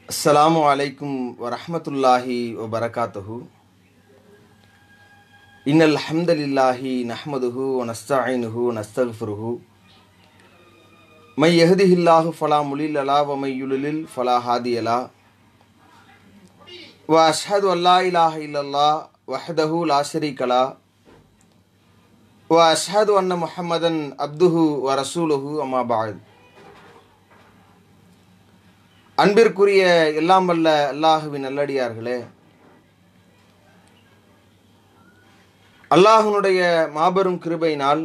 அஸ்ஸலாமு அலைக்கும் வரஹ்மத்துல்லாஹி வபரகாத்துஹு இன்னல் ஹம்தலில்லாஹி நஹ்மதுஹு வனஸ்தஈனுஹு வனஸ்தக்ஃபிருஹு மை யஹ்திஹில்லாஹு ஃபலா முலில்லலா வ மை யுலில் ஃபலா ஹாதியலா வ அஷ்ஹது அல்லா இலாஹ இல்லல்லாஹ் வஹ்தஹு லா ஷரீகலா வ அஷ்ஹது அன்ன முஹம்மதன் அப்துஹு வ ரசூலுஹு அம்மா பாத் அன்பிற்குரிய எல்லாம் வல்ல அல்லாஹுவின் நல்லடியார்களே அல்லாஹுனுடைய மாபெரும் கிருபையினால்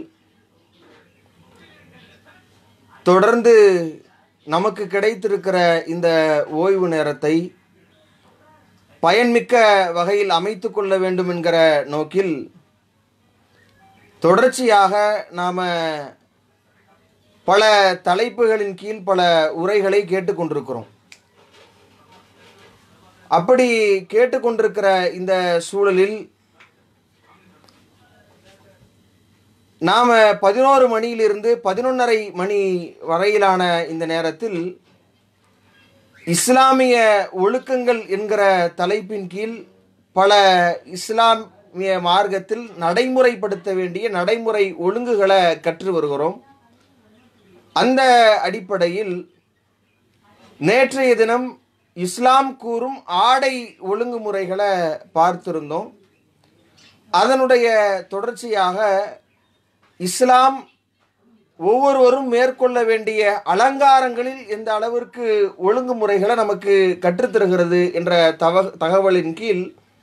தொடர்ந்து நமக்கு கிடைத்திருக்கிற இந்த ஓய்வு நேரத்தை பயன்மிக்க வகையில் அமைத்து கொள்ள வேண்டும் என்கிற நோக்கில் தொடர்ச்சியாக நாம் பல தலைப்புகளின் கீழ் பல உரைகளை கேட்டுக்கொண்டிருக்கிறோம் அப்படி கேட்டுக்கொண்டிருக்கிற இந்த சூழலில் நாம் பதினோரு மணியிலிருந்து பதினொன்றரை மணி வரையிலான இந்த நேரத்தில் இஸ்லாமிய ஒழுக்கங்கள் என்கிற தலைப்பின் கீழ் பல இஸ்லாமிய மார்க்கத்தில் நடைமுறைப்படுத்த வேண்டிய நடைமுறை ஒழுங்குகளை கற்று வருகிறோம் அந்த அடிப்படையில் நேற்றைய தினம் இஸ்லாம் கூறும் ஆடை ஒழுங்குமுறைகளை பார்த்திருந்தோம் அதனுடைய தொடர்ச்சியாக இஸ்லாம் ஒவ்வொருவரும் மேற்கொள்ள வேண்டிய அலங்காரங்களில் எந்த அளவிற்கு ஒழுங்குமுறைகளை நமக்கு கற்றுத்தருகிறது என்ற தவ தகவலின் கீழ்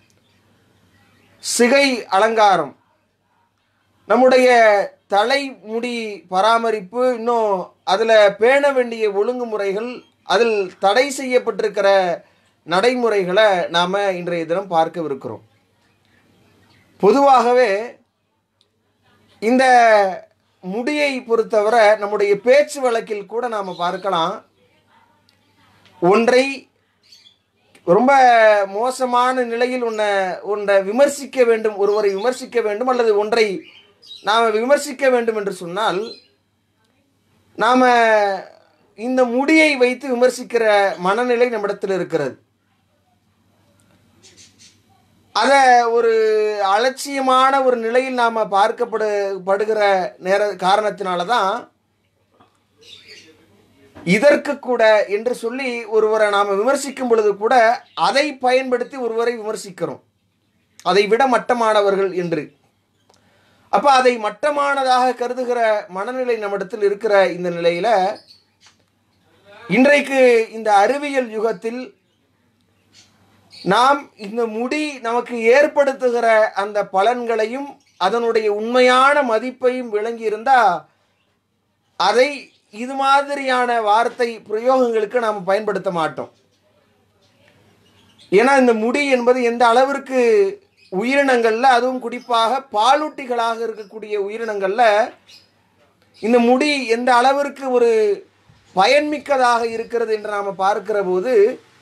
சிகை அலங்காரம் நம்முடைய தலைமுடி பராமரிப்பு இன்னும் அதில் பேண வேண்டிய ஒழுங்குமுறைகள் அதில் தடை செய்யப்பட்டிருக்கிற நடைமுறைகளை நாம் இன்றைய தினம் பார்க்கவிருக்கிறோம் பொதுவாகவே இந்த முடியை பொறுத்தவரை நம்முடைய பேச்சு வழக்கில் கூட நாம் பார்க்கலாம் ஒன்றை ரொம்ப மோசமான நிலையில் உன்னை ஒன்றை விமர்சிக்க வேண்டும் ஒருவரை விமர்சிக்க வேண்டும் அல்லது ஒன்றை நாம் விமர்சிக்க வேண்டும் என்று சொன்னால் நாம் இந்த முடியை வைத்து விமர்சிக்கிற மனநிலை நம்மிடத்தில் இருக்கிறது அதை ஒரு அலட்சியமான ஒரு நிலையில் நாம் பார்க்கப்படு படுகிற நேர காரணத்தினால தான் இதற்கு கூட என்று சொல்லி ஒருவரை நாம் விமர்சிக்கும் பொழுது கூட அதை பயன்படுத்தி ஒருவரை விமர்சிக்கிறோம் அதை விட மட்டமானவர்கள் என்று அப்போ அதை மட்டமானதாக கருதுகிற மனநிலை நம்மிடத்தில் இருக்கிற இந்த நிலையில் இன்றைக்கு இந்த அறிவியல் யுகத்தில் நாம் இந்த முடி நமக்கு ஏற்படுத்துகிற அந்த பலன்களையும் அதனுடைய உண்மையான மதிப்பையும் விளங்கி இருந்தால் அதை இது மாதிரியான வார்த்தை பிரயோகங்களுக்கு நாம் பயன்படுத்த மாட்டோம் ஏன்னா இந்த முடி என்பது எந்த அளவிற்கு உயிரினங்களில் அதுவும் குறிப்பாக பாலூட்டிகளாக இருக்கக்கூடிய உயிரினங்களில் இந்த முடி எந்த அளவிற்கு ஒரு பயன்மிக்கதாக இருக்கிறது என்று நாம் பார்க்கிற போது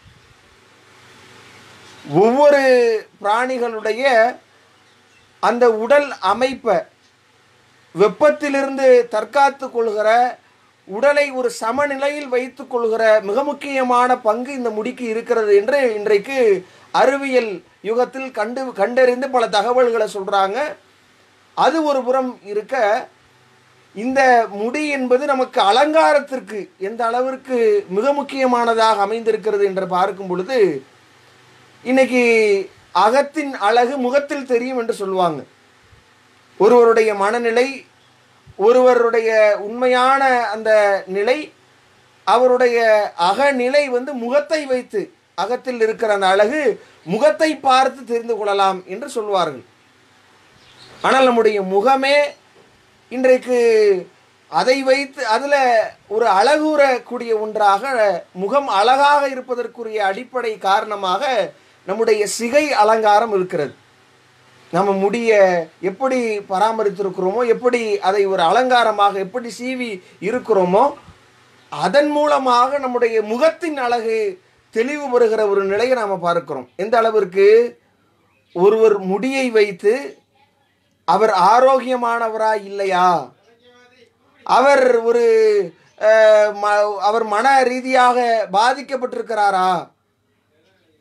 ஒவ்வொரு பிராணிகளுடைய அந்த உடல் அமைப்பை வெப்பத்திலிருந்து தற்காத்து கொள்கிற உடலை ஒரு சமநிலையில் வைத்து கொள்கிற மிக முக்கியமான பங்கு இந்த முடிக்கு இருக்கிறது என்று இன்றைக்கு அறிவியல் யுகத்தில் கண்டு கண்டறிந்து பல தகவல்களை சொல்கிறாங்க அது ஒரு புறம் இருக்க இந்த முடி என்பது நமக்கு அலங்காரத்திற்கு எந்த அளவிற்கு மிக முக்கியமானதாக அமைந்திருக்கிறது என்று பார்க்கும் பொழுது இன்னைக்கு அகத்தின் அழகு முகத்தில் தெரியும் என்று சொல்லுவாங்க ஒருவருடைய மனநிலை ஒருவருடைய உண்மையான அந்த நிலை அவருடைய அகநிலை வந்து முகத்தை வைத்து அகத்தில் இருக்கிற அந்த அழகு முகத்தை பார்த்து தெரிந்து கொள்ளலாம் என்று சொல்வார்கள் ஆனால் நம்முடைய முகமே இன்றைக்கு அதை வைத்து அதில் ஒரு அழகுறக்கூடிய ஒன்றாக முகம் அழகாக இருப்பதற்குரிய அடிப்படை காரணமாக நம்முடைய சிகை அலங்காரம் இருக்கிறது நம்ம முடிய எப்படி பராமரித்திருக்கிறோமோ எப்படி அதை ஒரு அலங்காரமாக எப்படி சீவி இருக்கிறோமோ அதன் மூலமாக நம்முடைய முகத்தின் அழகு தெளிவு பெறுகிற ஒரு நிலையை நாம் பார்க்கிறோம் எந்த அளவிற்கு ஒருவர் முடியை வைத்து அவர் ஆரோக்கியமானவரா இல்லையா அவர் ஒரு அஹ், ம- அவர் மன ரீதியாக பாதிக்கப்பட்டிருக்கிறாரா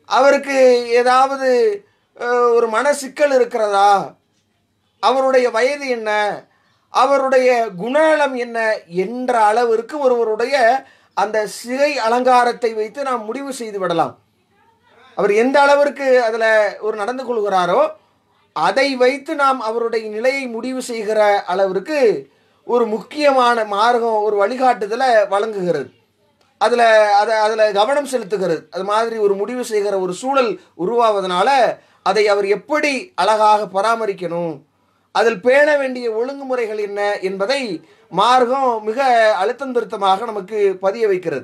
அவருக்கு ஏதாவது அஹ், ஒரு மன சிக்கல் இருக்கிறதா அவருடைய வயது என்ன அவருடைய குணநலம் என்ன என்ற அளவிற்கு ஒருவருடைய அந்த சிகை அலங்காரத்தை வைத்து நாம் முடிவு செய்து விடலாம் அவர் எந்த அளவிற்கு அதில் ஒரு நடந்து கொள்கிறாரோ அதை வைத்து நாம் அவருடைய நிலையை முடிவு செய்கிற அளவிற்கு ஒரு முக்கியமான மார்க்கம் ஒரு வழிகாட்டுதலை வழங்குகிறது அதில் அதை அதில் கவனம் செலுத்துகிறது அது மாதிரி ஒரு முடிவு செய்கிற ஒரு சூழல் உருவாவதனால அதை அவர் எப்படி அழகாக பராமரிக்கணும் அதில் பேண வேண்டிய ஒழுங்குமுறைகள் என்ன என்பதை மார்க்கம் மிக அழுத்தம் திருத்தமாக நமக்கு பதிய வைக்கிறது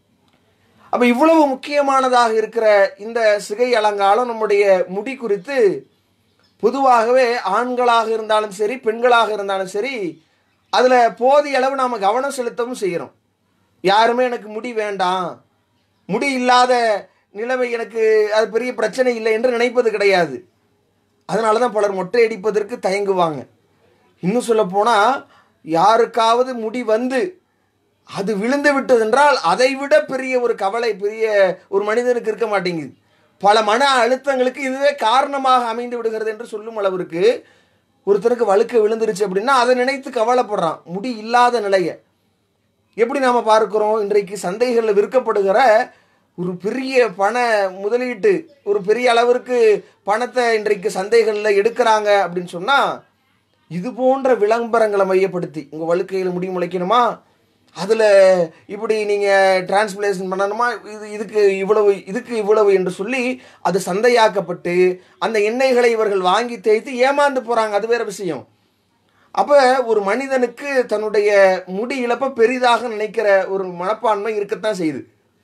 அப்போ இவ்வளவு முக்கியமானதாக இருக்கிற இந்த சிகை அலங்காரம் நம்முடைய முடி குறித்து பொதுவாகவே ஆண்களாக இருந்தாலும் சரி பெண்களாக இருந்தாலும் சரி அதில் போதிய அளவு நாம் கவனம் செலுத்தவும் செய்கிறோம் யாருமே எனக்கு முடி வேண்டாம் முடி இல்லாத நிலைமை எனக்கு அது பெரிய பிரச்சனை இல்லை என்று நினைப்பது கிடையாது அதனால தான் பலர் மொட்டை அடிப்பதற்கு தயங்குவாங்க இன்னும் சொல்லப்போனால் யாருக்காவது முடி வந்து அது விழுந்து விட்டதென்றால் அதை விட பெரிய ஒரு கவலை பெரிய ஒரு மனிதனுக்கு இருக்க மாட்டேங்குது பல மன அழுத்தங்களுக்கு இதுவே காரணமாக அமைந்து விடுகிறது என்று சொல்லும் அளவிற்கு ஒருத்தருக்கு வழுக்க விழுந்துருச்சு அப்படின்னா அதை நினைத்து கவலைப்படுறான் முடி இல்லாத நிலையை எப்படி நாம் பார்க்கிறோம் இன்றைக்கு சந்தைகளில் விற்கப்படுகிற ஒரு பெரிய பண முதலீட்டு ஒரு பெரிய அளவிற்கு பணத்தை இன்றைக்கு சந்தைகளில் எடுக்கிறாங்க அப்படின்னு சொன்னால் இது போன்ற விளம்பரங்களை மையப்படுத்தி உங்கள் வழுக்கையில் முடி முளைக்கணுமா அதில் இப்படி நீங்கள் டிரான்ஸ்பிளேஷன் பண்ணணுமா இது இதுக்கு இவ்வளவு இதுக்கு இவ்வளவு என்று சொல்லி அது சந்தையாக்கப்பட்டு அந்த எண்ணெய்களை இவர்கள் வாங்கி தேய்த்து ஏமாந்து போகிறாங்க அது வேற விஷயம் அப்போ ஒரு மனிதனுக்கு தன்னுடைய முடி இழப்பை பெரிதாக நினைக்கிற ஒரு மனப்பான்மை இருக்கத்தான் செய்யுது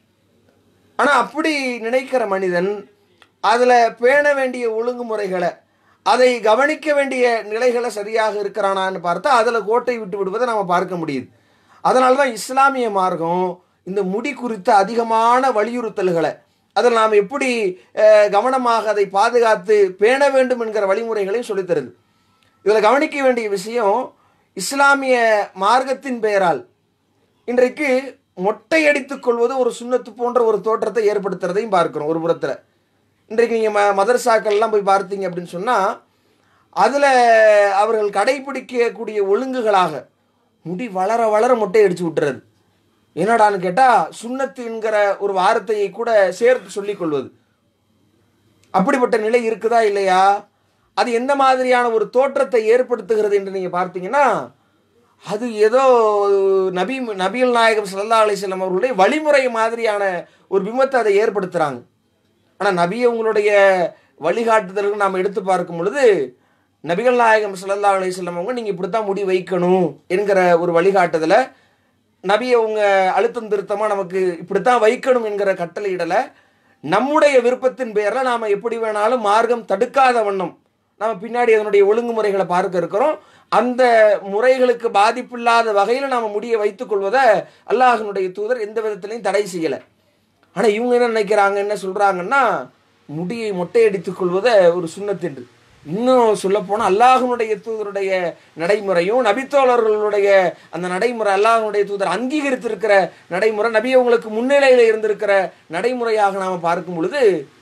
ஆனால் அப்படி நினைக்கிற மனிதன் அதில் பேண வேண்டிய ஒழுங்குமுறைகளை அதை கவனிக்க வேண்டிய நிலைகளை சரியாக இருக்கிறானான்னு பார்த்தா அதில் கோட்டை விட்டு விடுவதை நாம் பார்க்க முடியுது அதனால தான் இஸ்லாமிய மார்க்கம் இந்த முடி குறித்த அதிகமான வலியுறுத்தல்களை அதில் நாம் எப்படி அஹ், கவனமாக அதை பாதுகாத்து பேண வேண்டும் என்கிற வழிமுறைகளையும் சொல்லித்தருது இதில் கவனிக்க வேண்டிய விஷயம் இஸ்லாமிய மார்க்கத்தின் பெயரால் இன்றைக்கு மொட்டை அடித்துக் கொள்வது ஒரு சுண்ணத்து போன்ற ஒரு தோற்றத்தை ஏற்படுத்துறதையும் பார்க்கிறோம் ஒரு புறத்தில் இன்றைக்கு நீங்கள் ம மதரசாக்கள்லாம் போய் பார்த்தீங்க அப்படின்னு சொன்னால் அதில் அவர்கள் கடைபிடிக்கக்கூடிய ஒழுங்குகளாக முடி வளர வளர மொட்டை அடிச்சு விட்டுறது என்னடான்னு கேட்டால் சுண்ணத்து என்கிற ஒரு வார்த்தையை கூட சேர்த்து சொல்லிக் கொள்வது அப்படிப்பட்ட நிலை இருக்குதா இல்லையா அது எந்த மாதிரியான ஒரு தோற்றத்தை ஏற்படுத்துகிறது என்று நீங்கள் பார்த்தீங்கன்னா அது ஏதோ நபி நபிகள் நாயகம் ஸல்லல்லாஹு அலைஹி வஸல்லம் அவர்களுடைய வழிமுறை மாதிரியான ஒரு பிம்பத்தை அதை ஏற்படுத்துகிறாங்க ஆனால் நபி அவங்களுடைய வழிகாட்டுதல்கள் நாம் எடுத்து பார்க்கும் பொழுது நபிகள் நாயகம் ஸல்லல்லாஹு அலைஹி வஸல்லம் அவங்க நீங்கள் இப்படி தான் முடி வைக்கணும் என்கிற ஒரு வழிகாட்டுதலை நபி அவங்க அழுத்தம் திருத்தமாக நமக்கு இப்படித்தான் வைக்கணும் என்கிற கட்டளையிடலை நம்முடைய விருப்பத்தின் பேரில் நாம் எப்படி வேணாலும் மார்க்கம் தடுக்காத வண்ணம் நம்ம பின்னாடி அதனுடைய ஒழுங்குமுறைகளை பார்க்க இருக்கிறோம் அந்த முறைகளுக்கு பாதிப்பில்லாத வகையில் நாம் முடிய வைத்துக் கொள்வதை அல்லாஹினுடைய தூதர் எந்த விதத்திலையும் தடை செய்யலை ஆனால் இவங்க என்ன நினைக்கிறாங்க என்ன சொல்கிறாங்கன்னா முடியை மொட்டையடித்துக் கொள்வதை ஒரு சுண்ணத்தென்று இன்னும் சொல்லப்போனால் அல்லாஹனுடைய தூதருடைய நடைமுறையும் நபித்தோழர்களுடைய அந்த நடைமுறை அல்லாஹனுடைய தூதர் அங்கீகரித்திருக்கிற நடைமுறை நபி அவங்களுக்கு முன்னிலையில் இருந்திருக்கிற நடைமுறையாக நாம் பார்க்கும் பொழுது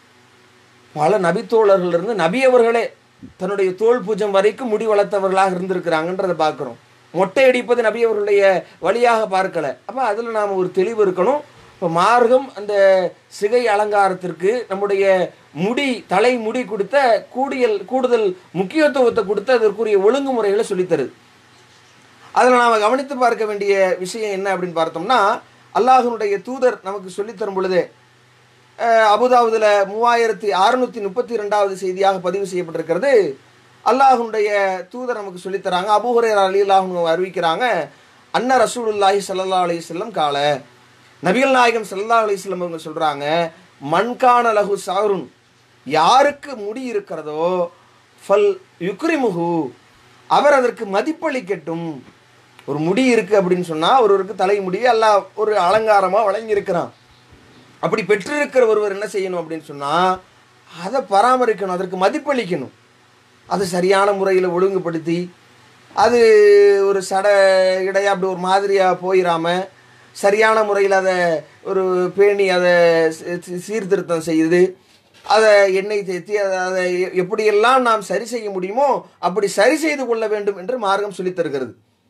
பல நபித்தோழர்கள் இருந்து நபி அவர்களே தன்னுடைய தோல் பூஜம் வரைக்கும் முடி வளர்த்தவர்களாக இருந்திருக்கிறாங்கன்றதை பார்க்குறோம் மொட்டை அடிப்பது நபி அவர்களுடைய வழியாக பார்க்கல அப்போ அதில் நாம் ஒரு தெளிவு இருக்கணும் இப்போ மார்க்கம் அந்த சிகை அலங்காரத்திற்கு நம்முடைய முடி தலை முடி கொடுத்த கூடியல் கூடுதல் முக்கியத்துவத்தை கொடுத்து அதற்குரிய ஒழுங்குமுறைகளை சொல்லித்தருது அதில் நாம் கவனித்து பார்க்க வேண்டிய விஷயம் என்ன அப்படின்னு பார்த்தோம்னா அல்லாஹனுடைய தூதர் நமக்கு சொல்லித்தரும் பொழுது அஹ், அபுதாபுதில் மூவாயிரத்தி அறுநூற்றி முப்பத்தி ரெண்டாவது செய்தியாக பதிவு செய்யப்பட்டிருக்கிறது அல்லாஹனுடைய தூதர் நமக்கு சொல்லித்தராங்க அபுஹுரேர் அலி அல்லாஹ் அறிவிக்கிறாங்க அன்ன ரசூலுல்லாஹி ஸல்லல்லாஹு அலைஹி வஸல்லம் கால நபிகள் நாயகம் ஸல்லல்லாஹு அலைஹி வஸல்லம் அவங்க சொல்கிறாங்க மண்கான லகு சாருன் யாருக்கு முடி இருக்கிறதோ ஃபல் யுக்ரிமுஹு அவர் அதற்கு மதிப்பளிக்கட்டும் ஒரு முடி இருக்குது அப்படின்னு சொன்னால் ஒருவருக்கு தலைமுடி எல்லாம் ஒரு அலங்காரமாக வழங்கியிருக்கிறான் அப்படி பெற்றிருக்கிற ஒருவர் என்ன செய்யணும் அப்படின்னு சொன்னால் அதை பராமரிக்கணும் அதற்கு மதிப்பளிக்கணும் அதை சரியான முறையில் ஒழுங்குபடுத்தி அது ஒரு சட இடையா அப்படி ஒரு மாதிரியாக போயிடாம சரியான முறையில் அதை ஒரு பேணி அதை சீ- சீர்திருத்தம் செய்து அதை எண்ணெய் தேத்தி அதை அதை எப்படியெல்லாம் நாம் சரி செய்ய முடியுமோ அப்படி சரி செய்து கொள்ள வேண்டும் என்று மார்க்கம் சொல்லித் தருகிறது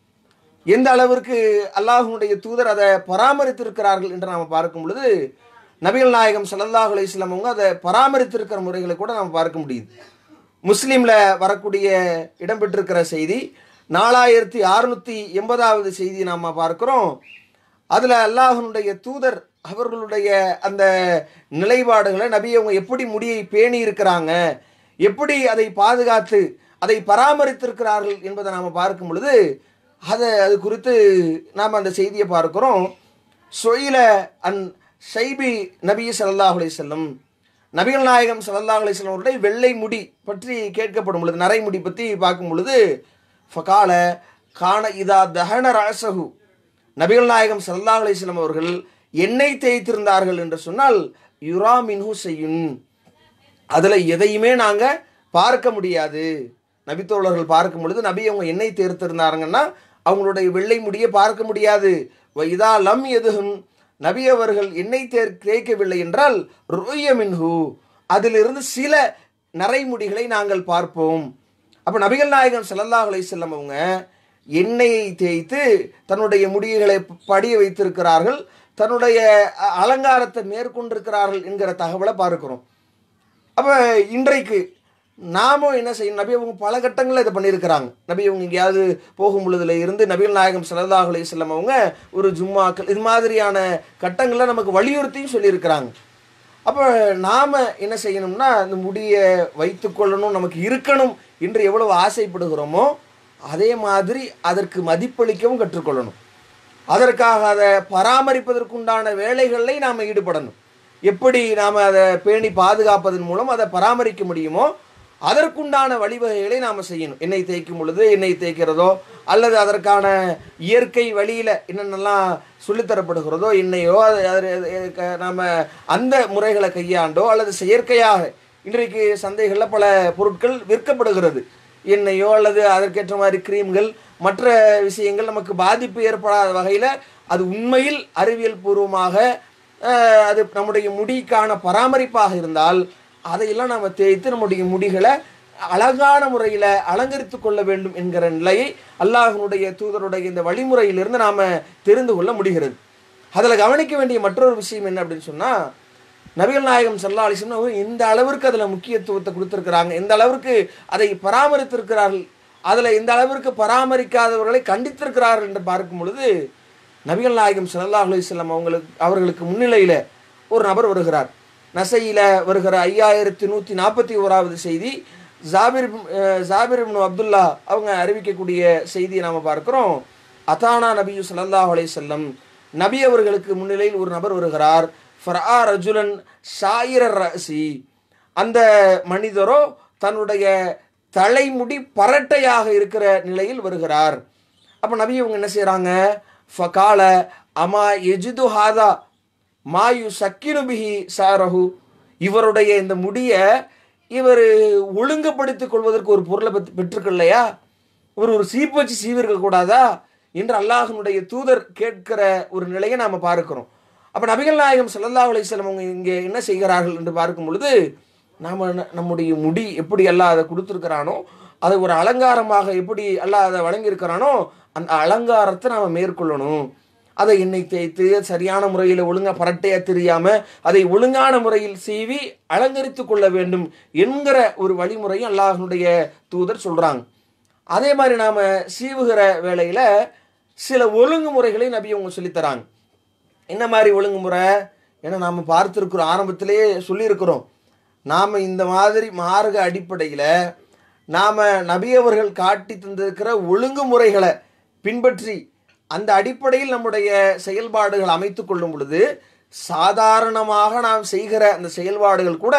எந்த அளவிற்கு அல்லாஹுடைய தூதர் அதை பராமரித்திருக்கிறார்கள் என்று நாம் பார்க்கும் பொழுது நபிகள் நாயகம் ஸல்லல்லாஹு அலைஹி வஸல்லம் அவங்க அதை பராமரித்திருக்கிற முறைகளை கூட நாம் பார்க்க முடியுது முஸ்லீமில் வரக்கூடிய இடம்பெற்றிருக்கிற செய்தி நாலாயிரத்தி அறுநூத்தி எண்பதாவது செய்தி நாம் பார்க்கிறோம் அதில் அல்லாஹனுடைய தூதர் அவர்களுடைய அந்த நிலைப்பாடுகளை நபி அவங்க எப்படி முடியை பேணி இருக்கிறாங்க எப்படி அதை பாதுகாத்து அதை பராமரித்திருக்கிறார்கள் என்பதை நாம் பார்க்கும் பொழுது அதை அது குறித்து நாம் அந்த செய்தியை பார்க்கிறோம் சொயில அன் ஷைபி நபி ஸல்லல்லாஹு அலைஹி வஸல்லம் நபிகள் நாயகம் ஸல்லல்லாஹு அலைஹி வஸல்லம் அவருடைய வெள்ளை முடி பற்றி கேட்கப்படும் பொழுது நரைமுடி பற்றி பார்க்கும் பொழுது ஃபகால கான இதா தஹன ராசஹு நபிகள் நாயகம் ஸல்லல்லாஹு அலைஹி வஸல்லம் அவர்கள் எண்ணெய் தேய்த்திருந்தார்கள் என்று சொன்னால் யுரா மின்ஹு செய்யுன் அதில் எதையுமே நாங்கள் பார்க்க முடியாது நபித்தோழர்கள் பார்க்கும் பொழுது நபி அவங்க எண்ணெய் தேர்த்திருந்தாருங்கன்னா அவங்களுடைய வெள்ளை முடியை பார்க்க முடியாது வ இதா லம் எதுகும் நபி அவர்கள் எண்ணெய் தேர் தேய்க்கவில்லை என்றால் ருய மின்ஹு அதிலிருந்து சில நரைமுடிகளை நாங்கள் பார்ப்போம் அப்போ நபிகள் நாயகம் ஸல்லல்லாஹு அலைஹி வஸல்லம் அவங்க எண்ணெயை தேய்த்து தன்னுடைய முடிகளை படிய வைத்திருக்கிறார்கள் தன்னுடைய அ- அலங்காரத்தை மேற்கொண்டிருக்கிறார்கள் என்கிற தகவலை பார்க்கிறோம் அப்போ இன்றைக்கு நாமும் என்ன செய்யணும் நபி அவங்க பல கட்டங்களில் இதை பண்ணியிருக்கிறாங்க நபி அவங்க எங்கேயாவது போகும் பொழுதுல இருந்து நபிகள் நாயகம் ஸல்லல்லாஹு அலைஹி வஸல்லம் அவங்க ஒரு ஜும்மாக்கள் இது மாதிரியான கட்டங்களில் நமக்கு வலியுறுத்தியும் சொல்லியிருக்கிறாங்க அப்போ நாம் என்ன செய்யணும்னா இந்த முடியை வைத்துக்கொள்ளணும் நமக்கு இருக்கணும் என்று எவ்வளவு ஆசைப்படுகிறோமோ அதே மாதிரி அதற்கு மதிப்பளிக்கவும் கற்றுக்கொள்ளணும் அதற்காக அதை பராமரிப்பதற்குண்டான வேலைகளில் நாம் ஈடுபடணும் எப்படி நாம் அதை பேணி பாதுகாப்பதன் மூலம் அதை பராமரிக்க முடியுமோ அதற்குண்டான வழிவகைகளை நாம் செய்யணும் எண்ணெய் தேய்க்கும் பொழுது எண்ணெய் தேய்க்கிறதோ அல்லது அதற்கான இயற்கை வழியில் என்னென்னலாம் சொல்லித்தரப்படுகிறதோ எண்ணெயோ அது அது நாம் அந்த முறைகளை கையாண்டோ அல்லது செயற்கையாக இன்றைக்கு சந்தைகளில் பல பொருட்கள் விற்கப்படுகிறது எண்ணெயோ அல்லது அதற்கேற்ற மாதிரி கிரீம்கள் மற்ற விஷயங்கள் நமக்கு பாதிப்பு ஏற்படாத வகையில் அது உண்மையில் அறிவியல் பூர்வமாக அஹ், அது நம்முடைய முடிக்கான பராமரிப்பாக இருந்தால் அதையெல்லாம் நம்ம தேய்த்து நம்முடைய முடிகளை அழகான முறையில் அலங்கரித்து கொள்ள வேண்டும் என்கிற நிலையை அல்லாஹ்வினுடைய தூதருடைய இந்த வழிமுறையிலிருந்து நாம் தெரிந்து கொள்ள முடிகிறது அதில் கவனிக்க வேண்டிய மற்றொரு விஷயம் என்ன அப்படின்னு சொன்னால் நபிகள் நாயகம் சல்லா அலிஸ்லாம் அவங்க எந்த அளவிற்கு அதில் முக்கியத்துவத்தை கொடுத்துருக்குறாங்க எந்த அளவிற்கு அதை பராமரித்திருக்கிறார்கள் அதில் எந்த அளவிற்கு பராமரிக்காதவர்களை கண்டித்திருக்கிறார்கள் என்று பார்க்கும் பொழுது நபிகள் நாயகம் ஸல்லல்லாஹு அலைஹி வஸல்லம் அவங்களுக்கு அவர்களுக்கு முன்னிலையில் ஒரு நபர் வருகிறார் நசையில் வருகிற ஐயாயிரத்தி நூற்றி நாற்பத்தி ஓராவது செய்தி ஜாபிர் இப்னு- அஹ் ஜாபிர் இப்னு அப்துல்லா அவங்க அறிவிக்கக்கூடிய செய்தியை நாம் பார்க்கிறோம் அதானா நபியு ஸல்லல்லாஹு அலைஹி வஸல்லம் நபி அவர்களுக்கு முன்னிலையில் ஒரு நபர் வருகிறார் ஃபரா ரஜுலன் ஷாயிரர் ரசி அந்த மனிதரோ தன்னுடைய தலைமுடி பரட்டையாக இருக்கிற நிலையில் வருகிறார் அப்போ நபி இவங்க என்ன செய்கிறாங்க ஃபகால அமா எஜிது ஹாதா மாயு சக்கினு பிஹி சாரஹு இவருடைய இந்த முடியை இவர் ஒழுங்குபடுத்திக் கொள்வதற்கு ஒரு பொருளை பெற்று பெற்றுக்கொள்ளையா இவர் ஒரு சீப்பு வச்சு சீவிருக்க கூடாதா என்று அல்லாஹ்வினுடைய தூதர் கேட்கிற ஒரு நிலையை நாம் பார்க்கிறோம் அப்போ நபிகள் நாயகம் ஸல்லல்லாஹு அலைஹி வஸல்லம் அவங்க இங்கே என்ன செய்கிறார்கள் என்று பார்க்கும் பொழுது நாம் நம்முடைய முடி எப்படி அல்லாஹ் அதை கொடுத்துருக்கிறானோ அதை ஒரு அலங்காரமாக எப்படி அல்லாஹ் அதை வழங்கியிருக்கிறானோ அந்த அலங்காரத்தை நாம் மேற்கொள்ளணும் அதை எண்ணெய் தேய்த்து சரியான முறையில் ஒழுங்காக பரட்டையாக தெரியாமல் அதை ஒழுங்கான முறையில் சீவி அலங்கரித்து கொள்ள வேண்டும் என்கிற ஒரு வழிமுறையும் அல்லாஹ்னுடைய தூதர் சொல்கிறாங்க அதே மாதிரி நாம் சீவுகிற வேளையில் சில ஒழுங்குமுறைகளை நபி அவங்க சொல்லித்தராங்க என்ன மாதிரி ஒழுங்குமுறை ஏன்னா நாம் பார்த்துருக்குறோம் ஆரம்பத்திலேயே சொல்லியிருக்கிறோம் நாம் இந்த மாதிரி மார்க்க அடிப்படையில் நாம் நபி அவர்கள் காட்டி தந்திருக்கிற ஒழுங்குமுறைகளை பின்பற்றி அந்த அடிப்படையில் நம்முடைய செயல்பாடுகள் அமைத்து கொள்ளும் பொழுது சாதாரணமாக நாம் செய்கிற அந்த செயல்பாடுகள் கூட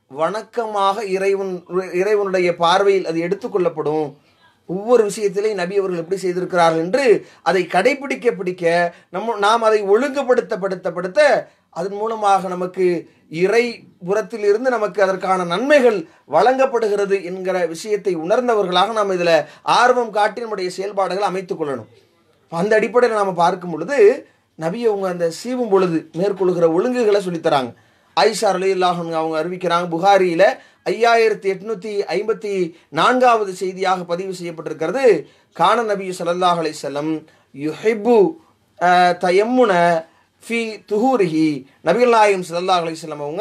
வணக்கமாக இறைவன் இறைவனுடைய பார்வையில் அது எடுத்துக்கொள்ளப்படும் ஒவ்வொரு விஷயத்திலையும் நபி அவர்கள் எப்படி செய்திருக்கிறார்கள் என்று அதை கடைபிடிக்க பிடிக்க நம்ம நாம் அதை ஒழுங்குபடுத்தப்படுத்தப்படுத்த அதன் மூலமாக நமக்கு இறை புறத்தில் இருந்து நமக்கு அதற்கான நன்மைகள் வழங்கப்படுகிறது என்கிற விஷயத்தை உணர்ந்தவர்களாக நாம் இதில் ஆர்வம் காட்டி நம்முடைய செயல்பாடுகளை அமைத்துக் கொள்ளணும் அந்த அடிப்படையில் நாம் பார்க்கும் பொழுது நபி அவங்க அந்த சீவும் பொழுது மேற்கொள்கிற ஒழுங்குகளை சொல்லித்தராங்க ஆயிஷா அலி அவங்க அறிவிக்கிறாங்க புகாரியில் ஐயாயிரத்தி எட்நூத்தி ஐம்பத்தி நான்காவது செய்தியாக பதிவு செய்யப்பட்டிருக்கிறது கான நபி ஸல்லல்லாஹு அலைஹி வஸல்லம் யுஹிப்பு அஹ், தயம்முன ஃபி துஹூரிஹி நபிகள் நாயகம் ஸல்லல்லாஹு அலைஹி வஸல்லம் அவங்க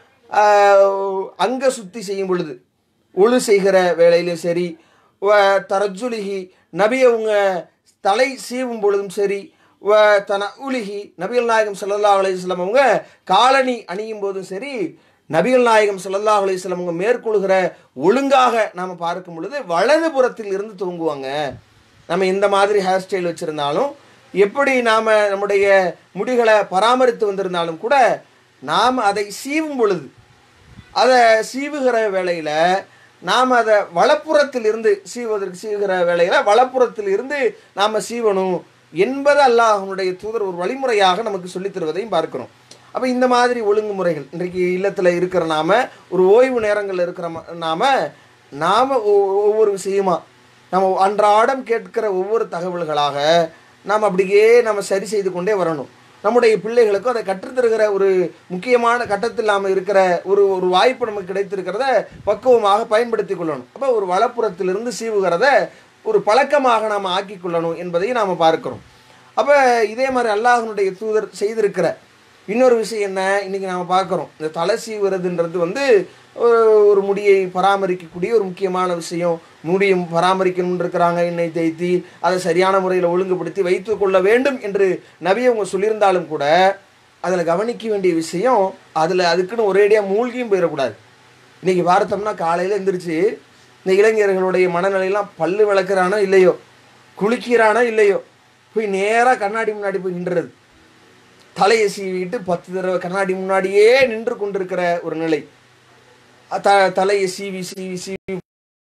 அஹ், அங்க சுத்தி செய்யும் பொழுது ஒழு செய்கிற வேலையிலும் சரி வ தரஜுலிஹி நபி அவங்க தலை சீவும் பொழுதும் சரி வ தன உலிஹி நபிகள் நாயகம் ஸல்லல்லாஹு அலைஹி வஸல்லம் அவங்க காலணி அணியும் போதும் சரி நபிகள் நாயகம் ஸல்லல்லாஹு அலைஹி வஸல்லம் அவங்க மேற்கொள்கிற ஒழுங்காக நாம் பார்க்கும் பொழுது வலது புறத்தில் இருந்து தூங்குவாங்க நம்ம இந்த மாதிரி ஹேர் ஸ்டைல் வச்சுருந்தாலும் எப்படி நாம் நம்முடைய முடிகளை பராமரித்து வந்திருந்தாலும் கூட நாம் அதை சீவும் பொழுது அதை சீவுகிற வேளையில் நாம் அதை வலப்புறத்தில் இருந்து சீவுவதற்கு சீவுகிற வேளையில் வலப்புறத்தில் இருந்து நாம் சீவணும் என்பது அல்லாஹனுடைய தூதர் ஒரு வழிமுறையாக நமக்கு சொல்லித் தருவதையும் பார்க்கிறோம் அப்போ இந்த மாதிரி ஒழுங்குமுறைகள் இன்றைக்கு இல்லத்தில் இருக்கிற நாம ஒரு ஓய்வு நேரங்களில் இருக்கிற ம- நாம நாம ஒ- ஒவ்வொரு விஷயமா நம்ம அன்றாடம் கேட்கிற ஒவ்வொரு தகவல்களாக நாம் அப்படியே நம்ம சரி செய்து கொண்டே வரணும் நம்முடைய பிள்ளைகளுக்கும் அதை கற்றுத்தருகிற ஒரு முக்கியமான கட்டத்தில் நாம் இருக்கிற ஒரு ஒரு வாய்ப்பு நமக்கு கிடைத்திருக்கிறத பக்குவமாக பயன்படுத்தி கொள்ளணும் அப்போ ஒரு வலப்புறத்திலிருந்து சீவுகிறத ஒரு பழக்கமாக நாம் ஆக்கி கொள்ளணும் என்பதையும் நாம் பார்க்கிறோம் அப்போ இதே மாதிரி அல்லாஹ்வுடைய தூதர் செய்திருக்கிற இன்னொரு விஷயம் என்ன இன்னைக்கு நாம் பார்க்குறோம் இந்த தலை சீவுறதுன்றது வந்து ஒரு- ஒரு முடியை பராமரிக்கக்கூடிய ஒரு முக்கியமான விஷயம் முடியை பராமரிக்கணும்னு இருக்கிறாங்க எண்ணெய் தேய்த்தி அதை சரியான முறையில் ஒழுங்குபடுத்தி வைத்து கொள்ள வேண்டும் என்று நபி அவங்க சொல்லியிருந்தாலும் கூட அதில் கவனிக்க வேண்டிய விஷயம் அதில் அதுக்குன்னு ஒரேடியாக மூழ்கியும் போயிடக்கூடாது இன்னைக்கு பார்த்தோம்னா காலையில் எந்திரிச்சு இந்த இளைஞர்களுடைய மனநிலையெல்லாம் பல்லு விளக்குறானோ இல்லையோ குளிக்கிறானோ இல்லையோ போய் நேராக கண்ணாடி முன்னாடி போய் நின்றுறது தலையை சீவிட்டு பத்து தடவை கண்ணாடி முன்னாடியே நின்று கொண்டிருக்கிற ஒரு நிலை த தலையை சீவி சீவி சீவி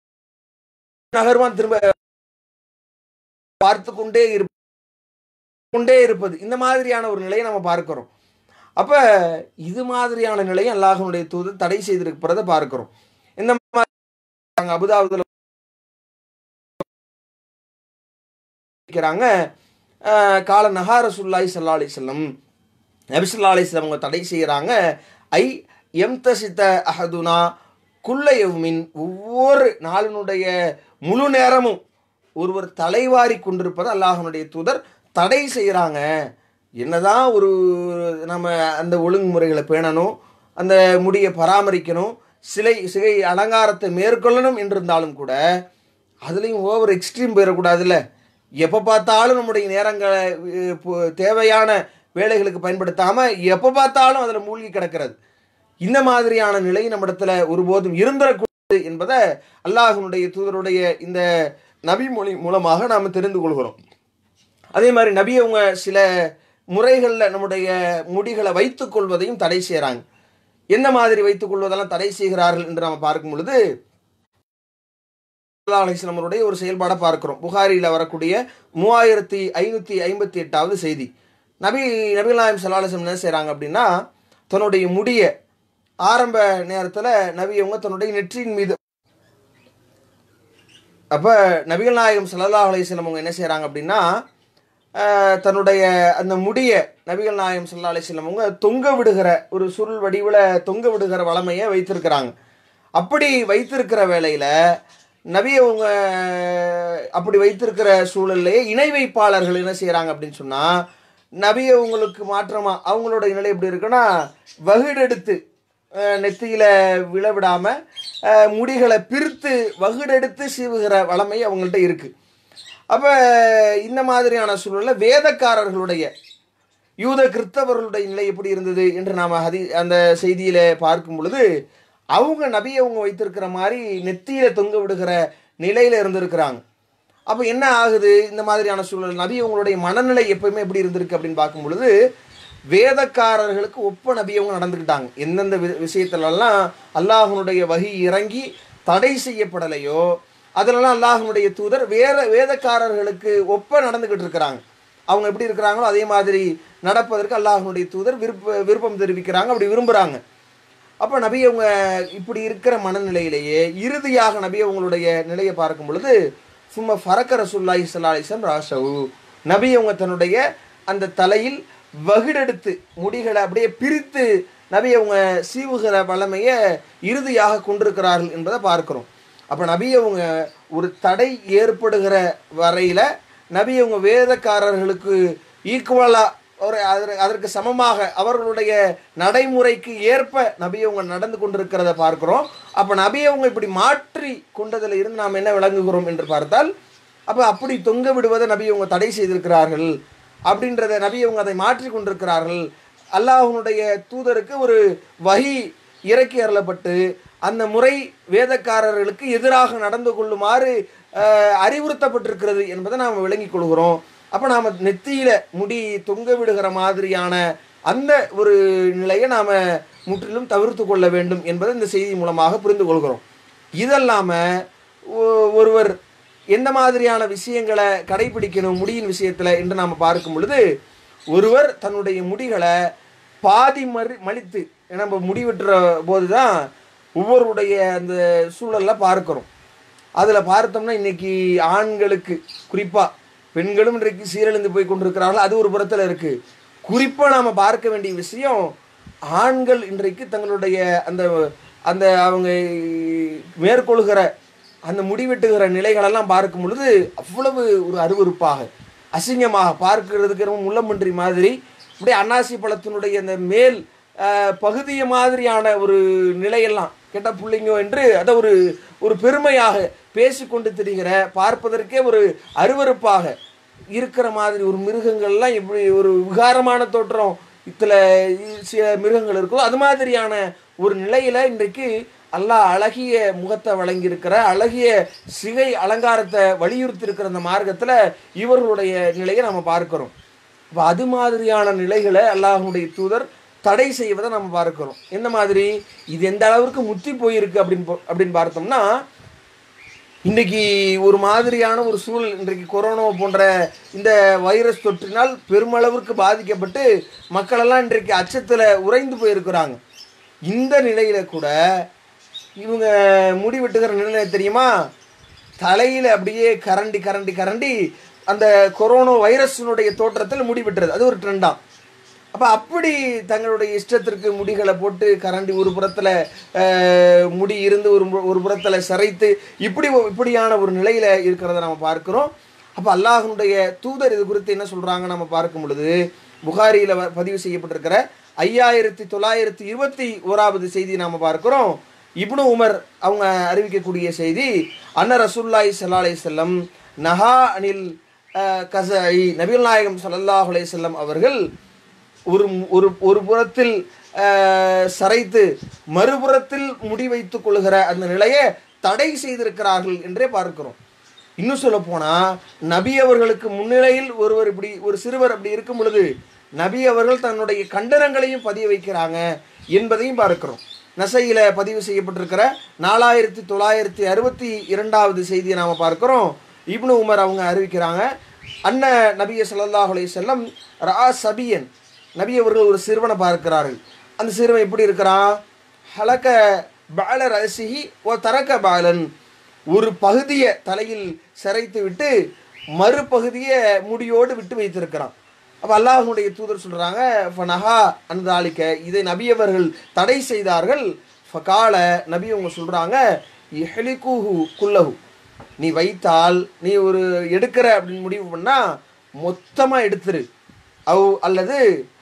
நகர்வான் திரும்ப பார்த்து கொண்டே இருப்ப கொண்டே இருப்பது இந்த மாதிரியான ஒரு நிலையை நம்ம பார்க்கிறோம் அப்ப இது மாதிரியான நிலையை அல்லாஹனுடைய தூது தடை செய்திருக்கிறத பார்க்கிறோம் இந்த மாதிரி அபுதாபுல இருக்கிறாங்க அஹ், கால நகார சுல்லாய் சல்லா அலிஸ்லம் நபிசுல்லா அலிஸ்லம் அவங்க தடை செய்கிறாங்க ஐ எம் தசித்த அஹதுனா குல்லையவுமின் ஒவ்வொரு நாளினுடைய முழு நேரமும் ஒருவர் தலைவாரி கொண்டிருப்பது அல்லாஹனுடைய தூதர் தடை செய்கிறாங்க என்னதான் ஒரு நம்ம அந்த ஒழுங்குமுறைகளை பேணணும் அந்த முடியை பராமரிக்கணும் சிலை சிகை அலங்காரத்தை மேற்கொள்ளணும் என்றிருந்தாலும் கூட அதுலேயும் ஓவர் எக்ஸ்ட்ரீம் போயிடக்கூடாதுல்ல எப்போ பார்த்தாலும் நம்முடைய நேரங்களை அஹ், பு- தேவையான வேலைகளுக்கு பயன்படுத்தாமல் எப்போ பார்த்தாலும் அதில் மூழ்கி கிடக்கிறது இந்த மாதிரியான நிலை நம்மிடத்துல ஒருபோதும் இருந்துடக்கூடாது என்பதை அல்லாஹ்வுடைய தூதருடைய இந்த நபி மொழி மூலமாக நாம் தெரிந்து கொள்கிறோம் அதே மாதிரி நபி அவங்க சில முறைகளில் நம்முடைய முடிகளை வைத்துக் கொள்வதையும் தடை செய்கிறாங்க எந்த மாதிரி வைத்துக் கொள்வதெல்லாம் தடை செய்கிறார்கள் என்று நாம் பார்க்கும் பொழுது ஸல்லல்லாஹு அலைஹி வஸல்லம் அவருடைய ஒரு செயல்பாடை பார்க்கிறோம் புகாரியில் வரக்கூடிய மூவாயிரத்தி ஐநூற்றி ஐம்பத்தி எட்டாவது செய்தி நபி நபிகள் நாயம் சல்லாஹம் என்ன செய்கிறாங்க அப்படின்னா தன்னுடைய முடிய ஆரம்ப நேரத்தில் நபி அவங்க தன்னுடைய நெற்றியின் மீது அப்போ நபிகள் நாயகம் ஸல்லல்லாஹு அலைஹி வஸல்லம் அவங்க என்ன செய்கிறாங்க அப்படின்னா ஆஹ், தன்னுடைய அந்த முடிய நபிகள் நாயகம் ஸல்லல்லாஹு அலைஹி வஸல்லம் அவங்க தொங்க விடுகிற ஒரு சுருள் வடிவில் தொங்க விடுகிற வளமையை வைத்திருக்கிறாங்க அப்படி வைத்திருக்கிற வேளையில் நபி அவங்க அப்படி வைத்திருக்கிற சூழல்லையே இணை வைப்பாளர்கள் என்ன செய்கிறாங்க அப்படின்னு சொன்னால் நபி அவங்களுக்கு மாற்றமாக அவங்களோட நிலை எப்படி இருக்குன்னா வகுடெடுத்து அஹ், நெத்தியில விழவிடாம அஹ், முடிகளை பிரித்து வகுடெடுத்து சீவுகிற வளமை அவங்கள்ட்ட இருக்கு அப்ப இந்த மாதிரியான சூழல்ல வேதக்காரர்களுடைய யூத கிறிஸ்தவர்களுடைய நிலை எப்படி இருந்தது என்று நாம் ஹதி அந்த செய்தியில பார்க்கும் பொழுது அவங்க நபி அவங்க வைத்திருக்கிற மாதிரி நெத்தியில தொங்க விடுகிற நிலையில இருந்திருக்கிறாங்க அப்போ என்ன ஆகுது இந்த மாதிரியான சூழல் நபி அவங்களுடைய மனநிலை எப்பவுமே எப்படி இருந்திருக்கு அப்படின்னு பார்க்கும் பொழுது வேதக்காரர்களுக்கு ஒப்ப நபி அவங்க நடந்துக்கிட்டாங்க எந்தெந்த வி- விஷயத்துலலாம் அல்லாஹனுடைய வகி இறங்கி தடை செய்யப்படலையோ அதிலெல்லாம் அல்லாஹனுடைய தூதர் வேற வேதக்காரர்களுக்கு ஒப்ப நடந்துக்கிட்டு இருக்கிறாங்க அவங்க எப்படி இருக்கிறாங்களோ அதே மாதிரி நடப்பதற்கு அல்லாஹனுடைய தூதர் விருப்ப விருப்பம் தெரிவிக்கிறாங்க அப்படி விரும்புகிறாங்க அப்போ நபி அவங்க இப்படி இருக்கிற மனநிலையிலேயே இறுதியாக நபி அவங்களுடைய நிலையை பார்க்கும் பொழுது சும்மா ஃபரக்க ரசூல்லாஹி ஸல்லல்லாஹு அலைஹி வஸல்லம் ராஷவு நபி அவங்க தன்னுடைய அந்த தலையில் வகுடெடுத்து முடிகளை அப்படியே பிரித்து நபி அவங்க சீவுகிற வல்லமையை இறுதியாக கொண்டிருக்கிறார்கள் என்பதை பார்க்கிறோம் அப்போ நபி அவங்க ஒரு தடை ஏற்படுகிற வரையில் நபி அவங்க வேதக்காரர்களுக்கு ஈக்குவலாக ஒரு அதற்கு அதற்கு சமமாக அவர்களுடைய நடைமுறைக்கு ஏற்ப நபி அவங்க நடந்து கொண்டிருக்கிறத பார்க்கிறோம் அப்போ நபி அவங்க இப்படி மாற்றி கொண்டதில் இருந்து நாம் என்ன விளங்குகிறோம் என்று பார்த்தால் அப்போ அப்படி தொங்க விடுவதை நபி அவங்க தடை செய்திருக்கிறார்கள் அப்படின்றத நபி அவங்க அதை மாற்றி கொண்டிருக்கிறார்கள் அல்லாஹ்வுடைய தூதருக்கு ஒரு வகி இறக்கி அருளப்பட்டு அந்த முறை வேதக்காரர்களுக்கு எதிராக நடந்து கொள்ளுமாறு அஹ், அறிவுறுத்தப்பட்டிருக்கிறது என்பதை நாம் விளங்கிக் கொள்கிறோம் அப்போ நாம் நெத்தியில முடி தொங்க விடுகிற மாதிரியான அந்த ஒரு நிலையை நாம் முற்றிலும் தவிர்த்து கொள்ள வேண்டும் என்பதை இந்த செய்தி மூலமாக புரிந்து கொள்கிறோம் இதல்லாமல் ஒருவர் எந்த மாதிரியான விஷயங்களை கடைபிடிக்கணும் முடியின் விஷயத்தில் என்று நாம் பார்க்கும் பொழுது ஒருவர் தன்னுடைய முடிகளை பாதி மறி மலித்து ஏன்னா நம்ம முடி வெட்டுற போது தான் ஒவ்வொருடைய அந்த சூழலில் பார்க்குறோம் அதில் பார்த்தோம்னா இன்னைக்கு ஆண்களுக்கு குறிப்பாக பெண்களும் இன்றைக்கு சீரழிந்து போய் கொண்டிருக்கிறார்கள் அது ஒரு புறத்தில் இருக்குது குறிப்பாக நாம் பார்க்க வேண்டிய விஷயம் ஆண்கள் இன்றைக்கு தங்களுடைய அந்த அந்த அவங்க மேற்கொள்கிற அந்த முடிவெட்டுகிற நிலைகளெல்லாம் பார்க்கும் பொழுது அவ்வளவு ஒரு அருவருப்பாக அசிங்கமாக பார்க்கிறதுக்கு ரொம்ப முள்ளமன்றி மாதிரி அப்படியே அன்னாசி பழத்தினுடைய அந்த மேல் அஹ், பகுதிய மாதிரியான ஒரு நிலையெல்லாம் கெட்ட புள்ளைங்கோ என்று அதை ஒரு ஒரு பெருமையாக பேசிக்கொண்டு திரிகிற பார்ப்பதற்கே ஒரு அருவருப்பாக இருக்கிற மாதிரி ஒரு மிருகங்கள்லாம் இப்படி ஒரு விகாரமான தோற்றம் இதில் சில மிருகங்கள் இருக்கோ அது மாதிரியான ஒரு நிலையில் இன்றைக்கு அல்லாஹ் அழகிய முகத்தை வழங்கியிருக்கிற அழகிய சிகை அலங்காரத்தை வலியுறுத்தி இருக்கிற அந்த மார்க்கத்தில் இவர்களுடைய நிலையை நம்ம பார்க்கிறோம் அப்போ அது மாதிரியான நிலைகளை அல்லாஹ்வுடைய தூதர் தடை செய்வதை நம்ம பார்க்கிறோம் எந்த மாதிரி இது எந்த அளவிற்கு முத்தி போயிருக்கு அப்படின்னு போ- அப்படின்னு பார்த்தோம்னா இன்றைக்கி ஒரு மாதிரியான ஒரு சூழல் இன்றைக்கு கொரோனா போன்ற இந்த வைரஸ் தொற்றினால் பெருமளவிற்கு பாதிக்கப்பட்டு மக்களெல்லாம் இன்றைக்கு அச்சத்தில் உறைந்து போயிருக்கிறாங்க இந்த நிலையில கூட இவங்க முடி வெட்டுகிற நிலை தெரியுமா தலையில் அப்படியே கரண்டி கரண்டி கரண்டி அந்த கொரோனா வைரஸினுடைய தோற்றத்தில் முடி வெட்டுறது அது ஒரு ட்ரெண்டாம் அப்போ அப்படி தங்களுடைய இஷ்டத்திற்கு முடிகளை போட்டு கரண்டி ஒரு புறத்தில் முடி இருந்து ஒரு பு- ஒரு புறத்தில் சிரைத்து இப்படி ஒ- இப்படியான ஒரு நிலையில் இருக்கிறத நம்ம பார்க்கிறோம் அப்போ அல்லாஹ்வுடைய தூதர் இது குறித்து என்ன சொல்கிறாங்க நம்ம பார்க்கும் பொழுது புகாரியில் பதிவு செய்யப்பட்டிருக்கிற ஐயாயிரத்தி தொள்ளாயிரத்தி இருபத்தி ஓராவது செய்தி நாம் பார்க்கிறோம் இப்னு உமர் அவங்க அறிவிக்கக்கூடிய செய்தி அன்ன ரசூல்லாய் சல்லா அலைஹி செல்லம் நஹா அனில் கசை நபிகள் நாயகம் ஸல்லல்லாஹு அலைஹி வஸல்லம் அவர்கள் ஒரு ஒரு ஒரு புறத்தில் அஹ், சரைத்து மறுபுறத்தில் முடி வைத்துக் கொள்கிற அந்த நிலையை தடை செய்திருக்கிறார்கள் என்றே பார்க்கிறோம் இன்னும் சொல்ல போனால் நபி அவர்களுக்கு முன்னிலையில் ஒருவர் இப்படி ஒரு சிறுவர் அப்படி இருக்கும் பொழுது நபி அவர்கள் தன்னுடைய கண்டனங்களையும் பதிய வைக்கிறாங்க என்பதையும் பார்க்கிறோம் நசையில் பதிவு செய்யப்பட்டிருக்கிற நாலாயிரத்தி தொள்ளாயிரத்தி அறுபத்தி இரண்டாவது செய்தியை நாம் பார்க்கிறோம் இப்னு உமர் அவங்க அறிவிக்கிறாங்க அண்ண நபிய ஸல்லல்லாஹு அலைஹி வஸல்லம் ரா சபியன் நபி அவர்கள் ஒரு சிறுவனை பார்க்கிறார்கள் அந்த சிறுவன் எப்படி இருக்கிறான் ஹலக பால ரசிஹி ஓ தரக்க பாலன் ஒரு பகுதியை தலையில் சிரைத்து விட்டு மறுபகுதியை முடியோடு விட்டு வைத்திருக்கிறான் அப்போ அல்லாஹ்வுடைய தூதர் சொல்கிறாங்க ஃபனஹா அன்தாலிக்க இதை நபி அவர்கள் தடை செய்தார்கள் ஃபகால நபி அவங்க சொல்கிறாங்க இஹலிகுஹு குல்லஹு நீ வைத்தால் நீ ஒரு எடுக்கிற அப்படின்னு முடிவு பண்ணால் மொத்தமாக எடுத்துரு அவ் அல்லது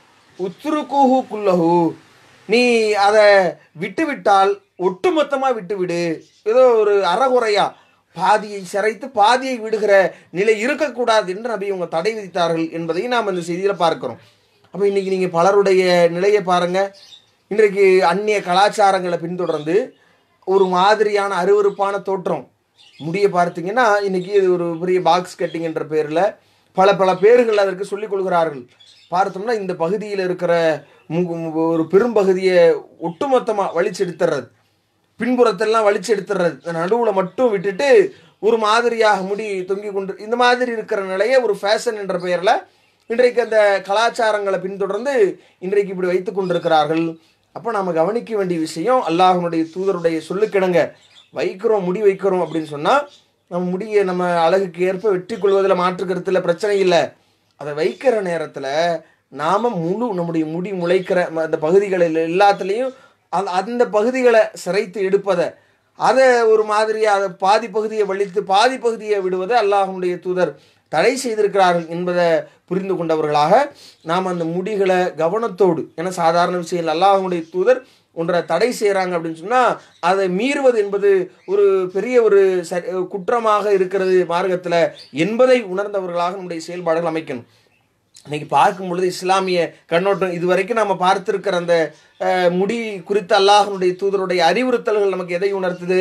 உத்ருகுஹு குல்லஹு நீ அதை விட்டு விட்டால் ஒட்டுமொத்தமாக விட்டு விடு ஏதோ ஒரு அறகுறையா பாதியை சிரைத்து பாதியை விடுகிற நிலை இருக்கக்கூடாது என்று நபி இவங்க தடை விதித்தார்கள் என்பதையும் நாம் இந்த செய்தியில் பார்க்கிறோம் அப்போ இன்றைக்கி நீங்கள் பலருடைய நிலையை பாருங்கள் இன்றைக்கு அந்நிய கலாச்சாரங்களை பின்தொடர்ந்து ஒரு மாதிரியான அருவருப்பான தோற்றம் முடிய பார்த்தீங்கன்னா இன்றைக்கி இது ஒரு பெரிய பாக்ஸ் கட்டிங் என்ற பேரில் பல பல பேர்கள் அதற்கு சொல்லிக் கொள்கிறார்கள் பார்த்தோம்னா இந்த பகுதியில் இருக்கிற மு- மு- ஒரு பெரும்பகுதியை ஒட்டுமொத்தமாக வலிச்சு எடுத்துறது பின்புறத்தெல்லாம் வலிச்சு எடுத்துறது நடுவில் மட்டும் விட்டுட்டு ஒரு மாதிரியாக முடி தொங்கி கொண்டு இந்த மாதிரி இருக்கிற நிலையை ஒரு ஃபேஷன் என்ற பெயரில் இன்றைக்கு அந்த கலாச்சாரங்களை பின்தொடர்ந்து இன்றைக்கு இப்படி வைத்து கொண்டிருக்கிறார்கள் அப்போ நம்ம கவனிக்க வேண்டிய விஷயம் அல்லாஹ்வுடைய தூதருடைய சொல்லுக்கிணங்க வைக்கிறோம் முடி வைக்கிறோம் அப்படின்னு சொன்னால் நம்ம முடியை நம்ம அழகுக்கு ஏற்ப வெற்றி கொள்வதில் மாற்று கருத்தில் பிரச்சனை இல்லை அதை வைக்கிற நேரத்தில் நாம முழு நம்முடைய முடி முளைக்கிற ம- அந்த பகுதிகளில் எல்லாத்துலேயும் அந்த அந்த பகுதிகளை சிரைத்து எடுப்பதை அதை ஒரு மாதிரியா அதை பாதி பகுதியை வலித்து பாதி பகுதியை விடுவதை அல்லாஹ்வுடைய தூதர் தடை செய்திருக்கிறார்கள் என்பதை புரிந்து கொண்டவர்களாக நாம் அந்த முடிகளை கவனத்தோடு ஏன்னா சாதாரண விஷயம் இல்லை அல்லாஹ்வுடைய தூதர் ஒன்றை தடை செய்கிறாங்க அப்படின்னு சொன்னால் அதை மீறுவது என்பது ஒரு பெரிய ஒரு சரி குற்றமாக இருக்கிறது மார்க்கத்தில் என்பதை உணர்ந்தவர்களாக நம்முடைய செயல்பாடுகள் அமைக்கணும் இன்னைக்கு பார்க்கும் பொழுது இஸ்லாமிய கண்ணோட்டம் இதுவரைக்கும் நம்ம பார்த்திருக்கிற அந்த அஹ், முடி குறித்த அல்லாஹனுடைய தூதருடைய அறிவுறுத்தல்கள் நமக்கு எதை உணர்த்துது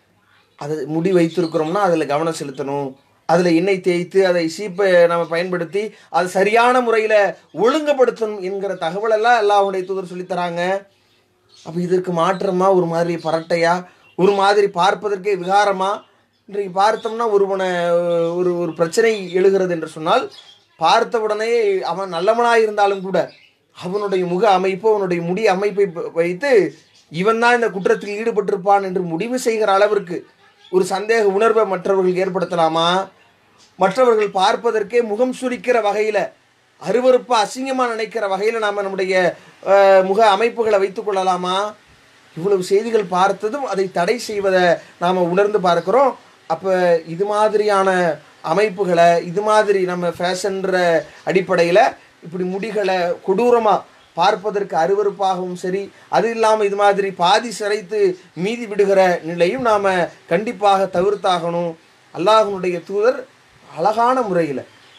அது முடி வைத்திருக்கிறோம்னா அதில் கவனம் செலுத்தணும் அதில் எண்ணெய் தேய்த்து அதை சீப்பை நம்ம பயன்படுத்தி அது சரியான முறையில் ஒழுங்குபடுத்தணும் என்கிற தகவலெல்லாம் அல்லாஹ்வுடைய தூதர் சொல்லித் தராங்க அப்போ இதற்கு மாற்றமா ஒரு மாதிரி பரட்டையா ஒரு மாதிரி பார்ப்பதற்கே விகாரமா இன்றைக்கு பார்த்தோம்னா ஒருவனை ஒரு ஒரு பிரச்சனை எழுகிறது என்று சொன்னால் பார்த்த உடனே அவன் நல்லவனாக இருந்தாலும் கூட அவனுடைய முக அமைப்பு அவனுடைய முடி அமைப்பை ப- வைத்து இவன் தான் இந்த குற்றத்தில் ஈடுபட்டிருப்பான் என்று முடிவு செய்கிற அளவிற்கு ஒரு சந்தேக உணர்வை மற்றவர்களுக்கு ஏற்படுத்தலாமா மற்றவர்கள் பார்ப்பதற்கே முகம் சுளிக்கிற வகையில் அருவருப்பா அசிங்கமாக நினைக்கிற வகையில் நாம் நம்முடைய அஹ், முக அமைப்புகளை வைத்துக் கொள்ளலாமா இவ்வளவு செய்திகள் பார்த்ததும் அதை தடை செய்வதை நாம் உணர்ந்து பார்க்கிறோம் அப்போ இது மாதிரியான அமைப்புகளை இது மாதிரி நம்ம ஃபேஷன்ற அடிப்படையில் இப்படி முடிகளை கொடூரமாக பார்ப்பதற்கு அருவருப்பாகவும் சரி அது இல்லாமல் இது மாதிரி பாதி சிரைத்து மீதி விடுகிற நிலையும் நாம் கண்டிப்பாக தவிர்த்தாகணும் அல்லாஹ்வுடைய தூதர் அழகான முறையில்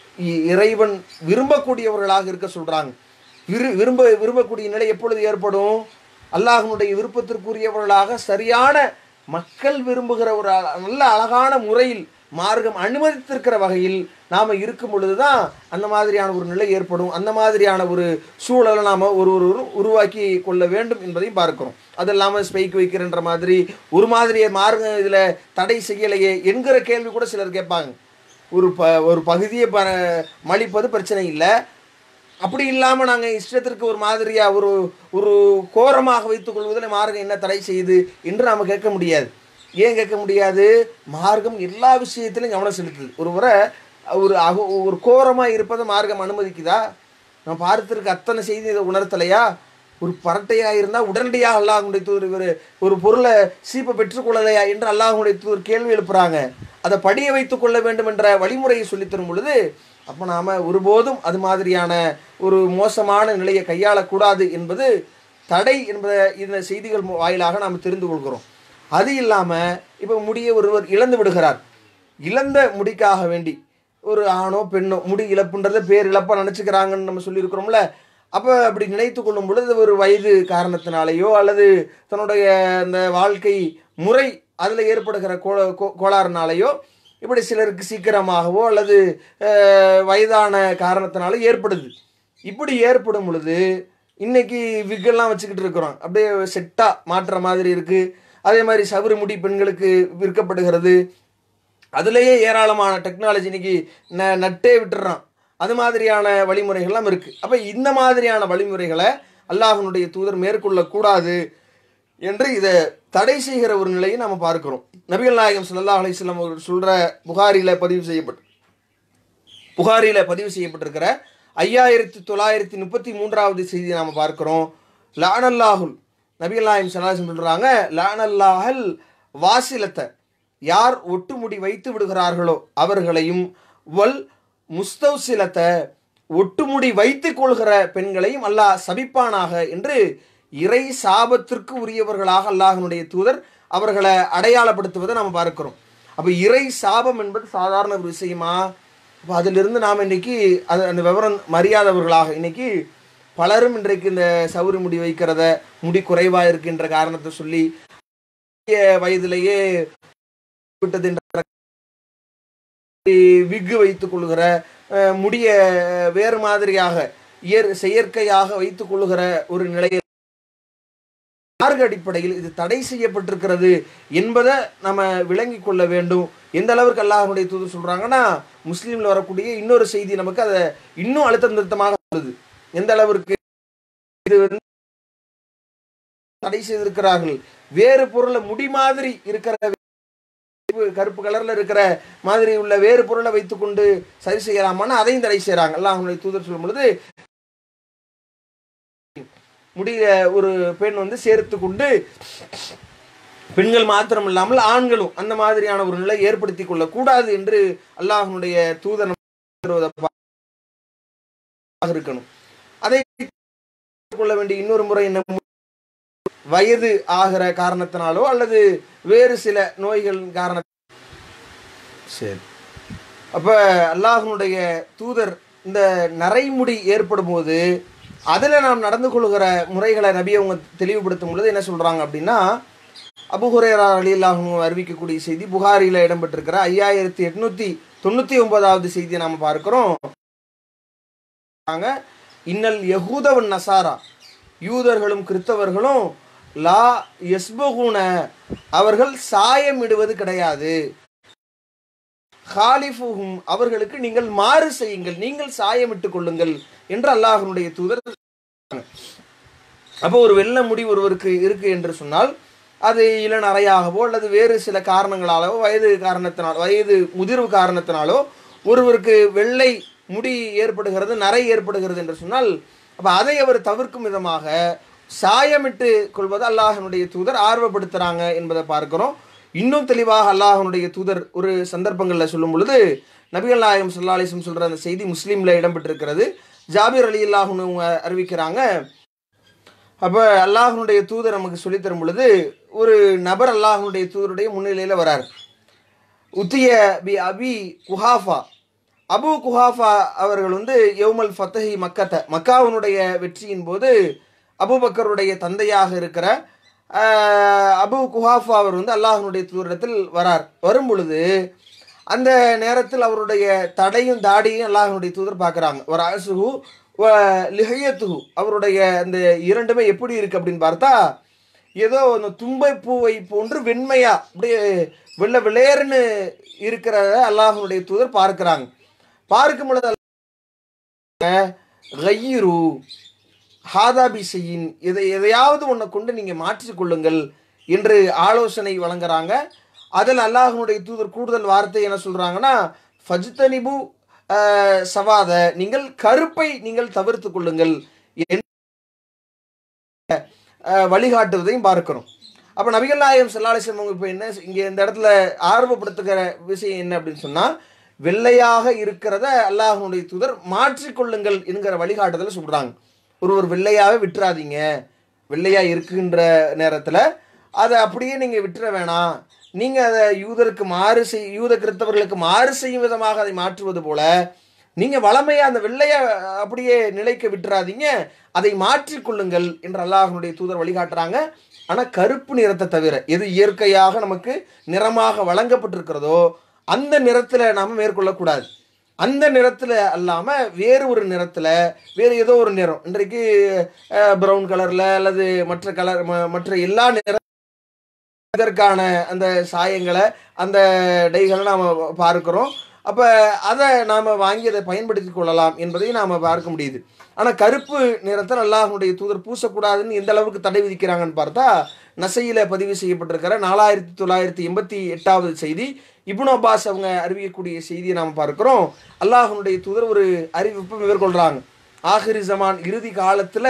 இறைவன் விரும்பக்கூடியவர்களாக இருக்க சொல்கிறாங்க விரு விரும்ப விரும்பக்கூடிய நிலை எப்பொழுது ஏற்படும் அல்லாஹ்வுடைய விருப்பத்திற்குரியவர்களாக சரியான மக்கள் விரும்புகிற ஒரு அ- நல்ல அழகான முறையில் மார்க்கம் அனுமதித்திருக்கிற வகையில் நாம் இருக்கும் பொழுது தான் அந்த மாதிரியான ஒரு நிலை ஏற்படும் அந்த மாதிரியான ஒரு சூழலை நாம் ஒரு ஒரு உருவாக்கி கொள்ள வேண்டும் என்பதையும் பார்க்கிறோம் அது இல்லாமல் ஸ்பைக் வைக்கிறன்ற மாதிரி ஒரு மாதிரியே மார்க்கம் இதில் தடை செய்யலையே என்கிற கேள்வி கூட சிலர் கேட்பாங்க ஒரு ப ஒரு பகுதியை ப மலிப்பது பிரச்சனை இல்லை அப்படி இல்லாமல் நாங்கள் இஷ்டத்திற்கு ஒரு மாதிரியாக ஒரு ஒரு கோரமாக வைத்துக் கொள்வதில் மார்க்கம் என்ன தடை செய்யுது என்று நாம் கேட்க முடியாது ஏன் கேட்க முடியாது மார்க்கம் எல்லா விஷயத்திலும் கவனம் செலுத்துது ஒரு முறை ஒரு அக ஒரு கோரமாக இருப்பதை மார்க்கம் அனுமதிக்குதா நான் பார்த்திருக்க அத்தனை செய்தி இதை உணர்த்தலையா ஒரு பரட்டையாக இருந்தால் உடனடியாக அல்லாஹுடைய தூதர் இவர் ஒரு பொருளை சீப்பை பெற்றுக்கொள்ளலையா என்று அல்லாஹுடைய தூதர் கேள்வி எழுப்புறாங்க அதை படிய வைத்துக் கொள்ள வேண்டும் என்ற வழிமுறையை சொல்லித் தரும் பொழுது அப்போ நாம் ஒருபோதும் அது மாதிரியான ஒரு மோசமான நிலையை கையாளக்கூடாது என்பது தடை என்பதை இந்த செய்திகள் மு- வாயிலாக நாம் தெரிந்து கொள்கிறோம் அது இல்லாமல் இப்போ முடியை ஒருவர் இழந்து விடுகிறார் இழந்த முடிக்காக வேண்டி ஒரு ஆணோ பெண்ணோ முடி இழப்புன்றதை பேர் இழப்பாக நினச்சிக்கிறாங்கன்னு நம்ம சொல்லியிருக்கிறோம்ல அப்போ அப்படி நினைத்து கொள்ளும் பொழுது ஒரு வயது காரணத்தினாலேயோ அல்லது தன்னுடைய அந்த வாழ்க்கை முறை அதில் ஏற்படுகிற கோ கோ- கோளாறுனாலேயோ இப்படி சிலருக்கு சீக்கிரமாகவோ அல்லது அஹ், வயதான காரணத்தினால ஏற்படுது இப்படி ஏற்படும் பொழுது இன்னைக்கு விக்கெல்லாம் வச்சுக்கிட்டு இருக்கிறோம் அப்படியே செட்டாக மாற்றுற மாதிரி இருக்குது அதே மாதிரி சவுறு முடி பெண்களுக்கு விற்கப்படுகிறது அதுலேயே ஏராளமான டெக்னாலஜி இன்னைக்கு ந நட்டே விட்டுறான் அது மாதிரியான வழிமுறைகள்லாம் இருக்குது அப்போ இந்த மாதிரியான வழிமுறைகளை அல்லாஹ்வுடைய தூதர் மேற்கொள்ளக்கூடாது என்று இதை தடை செய்கிற ஒரு நிலையை நம்ம பார்க்கிறோம் நபிகள் நாயகம் ஸல்லல்லாஹு அலைஹி வஸல்லம் அவர்கள் சொல்கிற புகாரியில் பதிவு செய்யப்பட்டு புகாரியில் பதிவு செய்யப்பட்டிருக்கிற ஐயாயிரத்தி தொள்ளாயிரத்தி முப்பத்தி மூன்றாவது செய்தி நாம் பார்க்கிறோம் லானல்லாஹுல் நபிகள் நாயம் சலாசம் சொல்கிறாங்க லானல்லாஹல் வாசிலத்தை யார் ஒட்டுமுடி வைத்து விடுகிறார்களோ அவர்களையும் வல் முஸ்தௌசிலத்தை ஒட்டுமுடி வைத்துக் கொள்கிற பெண்களையும் அல்லாஹ் சபிப்பானாக என்று இறை சாபத்திற்கு உரியவர்களாக அல்லாஹ்வினுடைய தூதர் அவர்களை அடையாளப்படுத்துவதை நாம் பார்க்கிறோம் அப்போ இறை சாபம் என்பது சாதாரண ஒரு விஷயமா அப்போ அதிலிருந்து நாம் இன்னைக்கு அது அந்த விவரம் மறியாதவர்களாக இன்னைக்கு பலரும் இன்றைக்கு இந்த சவுரி முடி வைக்கிறத முடி குறைவாக இருக்கின்ற காரணத்தை சொல்லி சிறிய வயதிலேயே விட்டது என்ற விக்கு வைத்துக் கொள்கிற அஹ், முடிய வேறு மாதிரியாக இயற் செயற்கையாக வைத்துக் கொள்கிற ஒரு நிலையை மார்க்க அடிப்படையில் இது தடை செய்யப்பட்டிருக்கிறது என்பதை நம்ம விளங்கி கொள்ள வேண்டும் எந்த அளவுக்கு அல்லாஹ்வுடைய தூது சொல்றாங்கன்னா முஸ்லீம்ல வரக்கூடிய இன்னொரு செய்தி நமக்கு அதை இன்னும் அழுத்தம் திருத்தமாக சொல்லுது எந்த அளவிற்கு இது வந்து தடை செய்திருக்கிறார்கள் வேறு பொருளை முடி மாதிரி இருக்கிற கருப்பு- கருப்பு கலர்ல இருக்கிற மாதிரி உள்ள வேறு பொருளை வைத்துக்கொண்டு சரி செய்யலாமான்னு அதையும் தடை செய்றாங்க அல்லாஹ்வுடைய தூதர் சொல்லும் பொழுது முடிய ஒரு பெண் வந்து சேர்த்து கொண்டு பெண்கள் மாத்திரம் இல்லாமல் ஆண்களும் அந்த மாதிரியான ஒரு நிலை ஏற்படுத்தி கொள்ளக்கூடாது என்று அல்லாஹனுடைய தூதர் இருக்கணும் அதை கொள்ள வேண்டிய இன்னொரு முறை என்ன வயது ஆகிற காரணத்தினாலோ அல்லது வேறு சில நோய்கள் காரண சரி அப்ப அல்லாஹனுடைய தூதர் இந்த நரைமுடி ஏற்படும் போது அதில் நாம் நடந்து கொள்கிற முறைகளை நபி அவங்க தெளிவுபடுத்தும் பொழுது என்ன சொல்றாங்க அப்படின்னா அபுஹுரேரா அலி அல்லாஹும் அறிவிக்கக்கூடிய செய்தி புகாரில இடம்பெற்றிருக்கிற ஐயாயிரத்தி எட்நூத்தி தொண்ணூத்தி ஒன்பதாவது செய்தியை நாம பார்க்கிறோம் இன்னல் யகூதவன் நசாரா யூதர்களும் கிறிஸ்தவர்களும் லா எஸ்பகுன அவர்கள் சாயம் இடுவது கிடையாது ஹாலிஃபுஹும் அவர்களுக்கு நீங்கள் மாறு செய்யுங்கள் நீங்கள் சாயமிட்டுக் கொள்ளுங்கள் என்று அல்லாஹனுடைய தூதர் அப்போ ஒரு வெள்ள முடி ஒருவருக்கு இருக்கு என்று சொன்னால் அது இளநரையாகவோ அல்லது வேறு சில காரணங்களாலோ வயது காரணத்தினால் வயது முதிர்வு காரணத்தினாலோ ஒருவருக்கு வெள்ளை முடி ஏற்படுகிறது நரை ஏற்படுகிறது என்று சொன்னால் அப்போ அதை அவர் தவிர்க்கும் விதமாக சாயமிட்டு கொள்வது அல்லாஹனுடைய தூதர் ஆர்வப்படுத்துகிறாங்க என்பதை பார்க்கிறோம் இன்னும் தெளிவாக அல்லாஹனுடைய தூதர் ஒரு சந்தர்ப்பங்களில் சொல்லும் பொழுது நபிகள் நாயகம் சொல்லாலிசம் சொல்கிற அந்த செய்தி முஸ்லீமில் இடம்பெற்றிருக்கிறது ஜாபீர் அலி அல்லாஹுன்னு அறிவிக்கிறாங்க அப்போ அல்லாஹனுடைய தூதர் நமக்கு சொல்லித்தரும் பொழுது ஒரு நபர் அல்லாஹனுடைய தூதருடைய முன்னிலையில் வரார் உத்திய பி அபி குஹாஃபா அபு குஹாஃபா அவர்கள் வந்து யௌமல் ஃபத்தஹி மக்கத்தை மக்காவினுடைய வெற்றியின் போது அபுபக்கருடைய தந்தையாக இருக்கிற அபு குஹாஃபா அவர் வந்து அல்லாஹனுடைய தூரிடத்தில் வரார் வரும் பொழுது அந்த நேரத்தில் அவருடைய தடையும் தாடியும் அல்லாஹனுடைய தூதர் பார்க்குறாங்க ஒரு அரசுகு லிஹையத்துகு அவருடைய அந்த இரண்டுமே எப்படி இருக்கு அப்படின்னு பார்த்தா ஏதோ அந்த தும்பை பூவை போன்று வெண்மையா அப்படியே வெள்ளை விளையர்னு இருக்கிறத அல்லாஹனுடைய தூதர் பார்க்கிறாங்க பார்க்கும் பொழுது கய்யிரு ஹாதாபி செய்யின் எதை எதையாவது ஒன்றை கொண்டு நீங்கள் மாற்றிக்கொள்ளுங்கள் என்று ஆலோசனை வழங்குறாங்க அதில் அல்லாஹனுடைய தூதர் கூடுதல் வார்த்தை என்ன சொல்கிறாங்கன்னா ஃபஜ்தனிபு சவாத நீங்கள் கருப்பை நீங்கள் தவிர்த்து கொள்ளுங்கள் வழிகாட்டுவதையும் பார்க்கிறோம் அப்போ நபிகள் நாயகம் செல்லாலிசம் அவங்க இப்போ என்ன இங்கே இந்த இடத்துல ஆர்வப்படுத்துகிற விஷயம் என்ன அப்படின்னு சொன்னால் வெள்ளையாக இருக்கிறத அல்லாஹனுடைய தூதர் மாற்றிக்கொள்ளுங்கள் என்கிற வழிகாட்டுதலை சொல்கிறாங்க ஒருவர் வெள்ளையாகவே விட்டுறாதீங்க வெள்ளையாக இருக்குன்ற நேரத்தில் அதை அப்படியே நீங்கள் விட்டுற வேணாம் நீங்கள் அதை யூதருக்கு மாறு செய் யூத கிறிஸ்தவர்களுக்கு மாறு செய்யும் விதமாக அதை மாற்றுவது போல நீங்கள் வளமையாக அந்த வெள்ளையை அப்படியே நிலைக்க விட்டுறாதீங்க அதை மாற்றிக்கொள்ளுங்கள் என்று அல்லாஹனுடைய தூதர் வழிகாட்டுறாங்க ஆனால் கருப்பு நிறத்தை தவிர எது இயற்கையாக நமக்கு நிறமாக வழங்கப்பட்டிருக்கிறதோ அந்த நிறத்தில் நாம் மேற்கொள்ளக்கூடாது அந்த நிறத்தில் அல்லாமல் வேறு ஒரு நிறத்தில் வேறு ஏதோ ஒரு நிறம் இன்றைக்கு ப்ரௌன் கலரில் அல்லது மற்ற கலர் மற்ற எல்லா நிற இதற்கான அந்த சாயங்களை அந்த டைகளை நாம் பார்க்குறோம் அப்போ அதை நாம் வாங்கி அதை பயன்படுத்தி கொள்ளலாம் என்பதையும் நாம் பார்க்க முடியுது ஆனால் கருப்பு நிறத்தில் அல்லாஹனுடைய தூதர் பூசக்கூடாதுன்னு எந்த அளவுக்கு தடை விதிக்கிறாங்கன்னு பார்த்தா நசையில் பதிவு செய்யப்பட்டிருக்கிற நாலாயிரத்தி தொள்ளாயிரத்தி எண்பத்தி எட்டாவது செய்தி இப்னு அப்பாஸ் அவங்க அறிவிக்கக்கூடிய செய்தியை நாம் பார்க்கிறோம் அல்லாஹனுடைய தூதர் ஒரு அறிவிப்பை மேற்கொள்கிறாங்க ஆஹிரி ஜமான் இறுதி காலத்தில்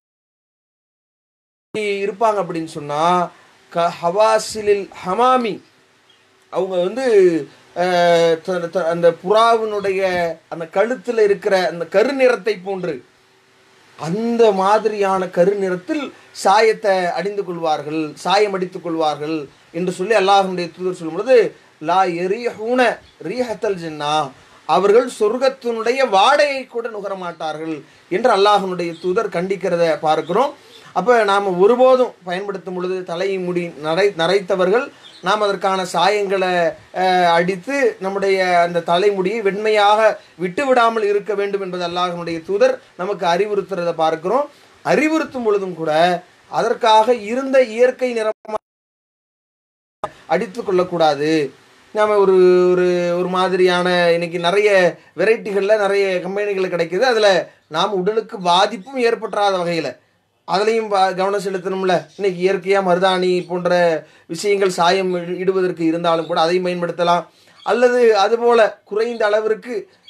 இருப்பாங்க அப்படின்னு சொன்னால் க ஹவாசிலில் ஹமாமி அவங்க வந்து அந்த புறாவினுடைய அந்த கழுத்தில் இருக்கிற அந்த கருநிறத்தை போன்று அந்த மாதிரியான கருநிறத்தில் சாயத்தை அணிந்து கொள்வார்கள் சாயம் அடித்துக் கொள்வார்கள் என்று சொல்லி அல்லாஹனுடைய தூதர் சொல்லும் பொழுது லா எரியஹூன ரீஹத்தல் ஜின்னா அவர்கள் சொர்க்கத்தினுடைய வாடகை கூட நுகர மாட்டார்கள் என்று அல்லாஹனுடைய தூதர் கண்டிக்கிறத பார்க்கிறோம் அப்போ நாம் ஒருபோதும் பயன்படுத்தும் பொழுது தலைமுடி நரை நரைத்தவர்கள் நாம் அதற்கான சாயங்களை அடித்து நம்முடைய அந்த தலைமுடியை வெண்மையாக விட்டு விடாமல் இருக்க வேண்டும் என்பது அல்லாஹனுடைய தூதர் நமக்கு அறிவுறுத்துறதை பார்க்கிறோம் அறிவுறுத்தும் பொழுதும் கூட அதற்காக இருந்த இயற்கை நிறமாக அடித்து கொள்ளக்கூடாது நாம் ஒரு ஒரு ஒரு மாதிரியான இன்னைக்கு நிறைய வெரைட்டிகளில் நிறைய கம்பெனிகள் கிடைக்கிது அதில் நாம் உடலுக்கு பாதிப்பும் ஏற்பட்டுறாத வகையில் அதுலேயும் கவனம் செலுத்தணும்ல இன்னைக்கு இயற்கையாக மருதாணி போன்ற விஷயங்கள் சாயம் இடுவதற்கு இருந்தாலும் கூட அதையும் பயன்படுத்தலாம் அல்லது அதுபோல் குறைந்த அளவிற்கு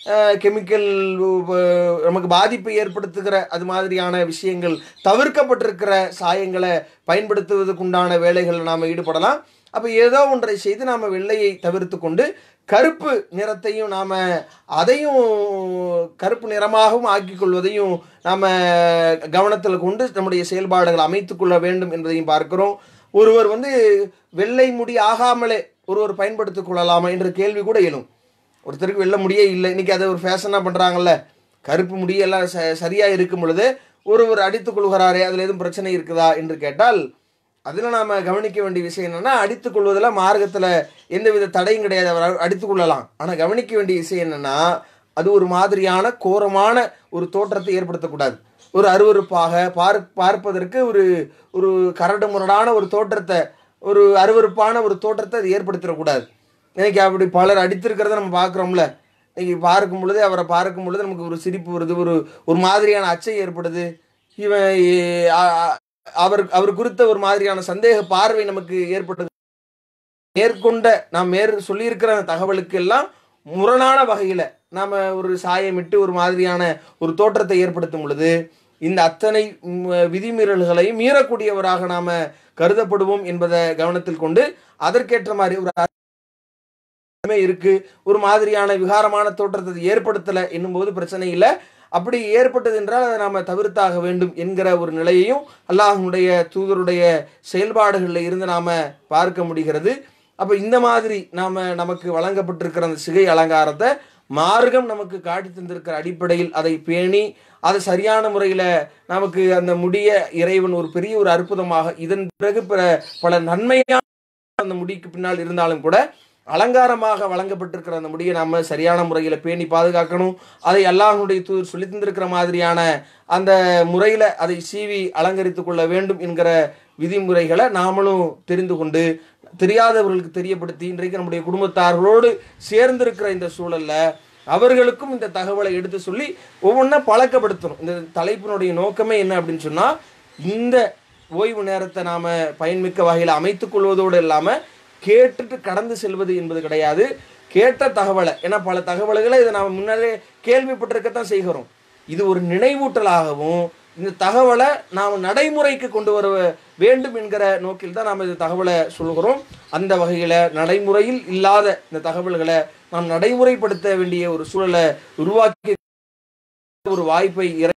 கெமிக்கல் நமக்கு பாதிப்பை ஏற்படுத்துகிற அது மாதிரியான விஷயங்கள் தவிர்க்கப்பட்டிருக்கிற சாயங்களை பயன்படுத்துவதற்குண்டான வேலைகளில் நாம் ஈடுபடலாம் அப்போ ஏதோ ஒன்றை செய்து நாம் வெள்ளையை தவிர்த்து கொண்டு கருப்பு நிறத்தையும் நாம் அதையும் கருப்பு நிறமாகவும் ஆக்கிக் கொள்வதையும் நாம் கவனத்தில் கொண்டு நம்முடைய செயல்பாடுகளை அமைத்துக் கொள்ள வேண்டும் என்பதையும் பார்க்கிறோம் ஒருவர் வந்து வெள்ளை முடி ஆகாமலே ஒருவர் பயன்படுத்திக் கொள்ளலாமா என்ற கேள்வி கூட எழும் ஒருத்தருக்கு வெள்ளை முடியே இல்லை இன்னைக்கு அதை ஒரு ஃபேஷனாக பண்ணுறாங்கல்ல கருப்பு முடியெல்லாம் ச சரியாக இருக்கும் பொழுது ஒருவர் அடித்துக் கொள்கிறாரே அதில் எதுவும் பிரச்சனை இருக்குதா என்று கேட்டால் அதில் நாம் கவனிக்க வேண்டிய விஷயம் என்னென்னா அடித்துக் கொள்வதில் மார்க்கத்தில் எந்தவித தடையும் கிடையாது அவர் அடித்துக் கொள்ளலாம் ஆனால் கவனிக்க வேண்டிய விஷயம் என்னென்னா அது ஒரு மாதிரியான கோரமான ஒரு தோற்றத்தை ஏற்படுத்தக்கூடாது ஒரு அருவருப்பாக பார் பார்ப்பதற்கு ஒரு ஒரு கரடு முரடான ஒரு தோற்றத்தை ஒரு அருவருப்பான ஒரு தோற்றத்தை அது ஏற்படுத்திடக்கூடாது இன்னைக்கு அப்படி பலர் அடித்திருக்கிறத நம்ம பார்க்குறோம்ல இன்னைக்கு பார்க்கும் பொழுது அவரை பார்க்கும் பொழுது நமக்கு ஒரு சிரிப்பு வருது ஒரு ஒரு மாதிரியான அச்சை ஏற்படுது இவன் ஏ- அ- அ- அவர் அவர் குறித்த ஒரு மாதிரியான சந்தேக பார்வை நமக்கு ஏற்பட்டது மேற்கொண்ட நாம் மேற் சொல்லியிருக்கிற அந்த தகவலுக்கு எல்லாம் முரணான வகையில் நாம் ஒரு சாயமிட்டு ஒரு மாதிரியான ஒரு தோற்றத்தை ஏற்படுத்தும் பொழுது இந்த அத்தனை ம், விதிமீறல்களையும் மீறக்கூடியவராக நாம் கருதப்படுவோம் என்பதை கவனத்தில் கொண்டு அதற்கேற்ற மாதிரி ஒரு அருமை இருக்கு ஒரு மாதிரியான விகாரமான தோற்றத்தை அது ஏற்படுத்தலை என்னும்போது பிரச்சனை இல்லை அப்படி ஏற்பட்டது என்றால் அதை நாம் தவிர்த்தாக வேண்டும் என்கிற ஒரு நிலையையும் அல்லாஹ்வுடைய தூதருடைய செயல்பாடுகளில் இருந்து நாம் பார்க்க முடிகிறது அப்போ இந்த மாதிரி நாம் நமக்கு வழங்கப்பட்டிருக்கிற அந்த சிகை அலங்காரத்தை மார்க்கம் நமக்கு காட்டி தந்திருக்கிற அடிப்படையில் அதை பேணி அது சரியான முறையில் நமக்கு அந்த முடிய இறைவன் ஒரு பெரிய ஒரு அற்புதமாக இதன் பிறகு பிற பல நன்மையான அந்த முடிக்கு பின்னால் இருந்தாலும் கூட அலங்காரமாக வழங்கப்பட்டிருக்கிற அந்த முடியை நாம் சரியான முறையில் பேணி பாதுகாக்கணும் அதை அல்லாஹ்வுடைய தூதர் சொல்லி தந்திருக்கிற மாதிரியான அந்த முறையில் அதை சீவி அலங்கரித்துக் கொள்ள வேண்டும் என்கிற விதிமுறைகளை நாமளும் தெரிந்து கொண்டு தெரியாதவர்களுக்கு தெரியப்படுத்தி இன்றைக்கு நம்முடைய குடும்பத்தார்களோடு சேர்ந்திருக்கிற இந்த சூழல்ல அவர்களுக்கும் இந்த தகவலை எடுத்து சொல்லி ஒவ்வொன்றா பழக்கப்படுத்தணும் இந்த தலைப்பினுடைய நோக்கமே என்ன அப்படின்னு சொன்னால் இந்த ஓய்வு நேரத்தை நாம் பயன்மிக்க வகையில் அமைத்துக் கொள்வதோடு இல்லாமல் கேட்டுட்டு கடந்து செல்வது என்பது கிடையாது கேட்ட தகவலை ஏன்னா பல தகவல்களை இதை நாம் முன்னாலே கேள்விப்பட்டிருக்கத்தான் செய்கிறோம் இது ஒரு நினைவூட்டலாகவும் இந்த தகவலை நாம் நடைமுறைக்கு கொண்டு வர வேண்டும் என்கிற நோக்கில் தான் நாம் இந்த தகவலை சொல்கிறோம் அந்த வகையில் நடைமுறையில் இல்லாத இந்த தகவல்களை நாம் நடைமுறைப்படுத்த வேண்டிய ஒரு சூழலை உருவாக்கி ஒரு வாய்ப்பை இறை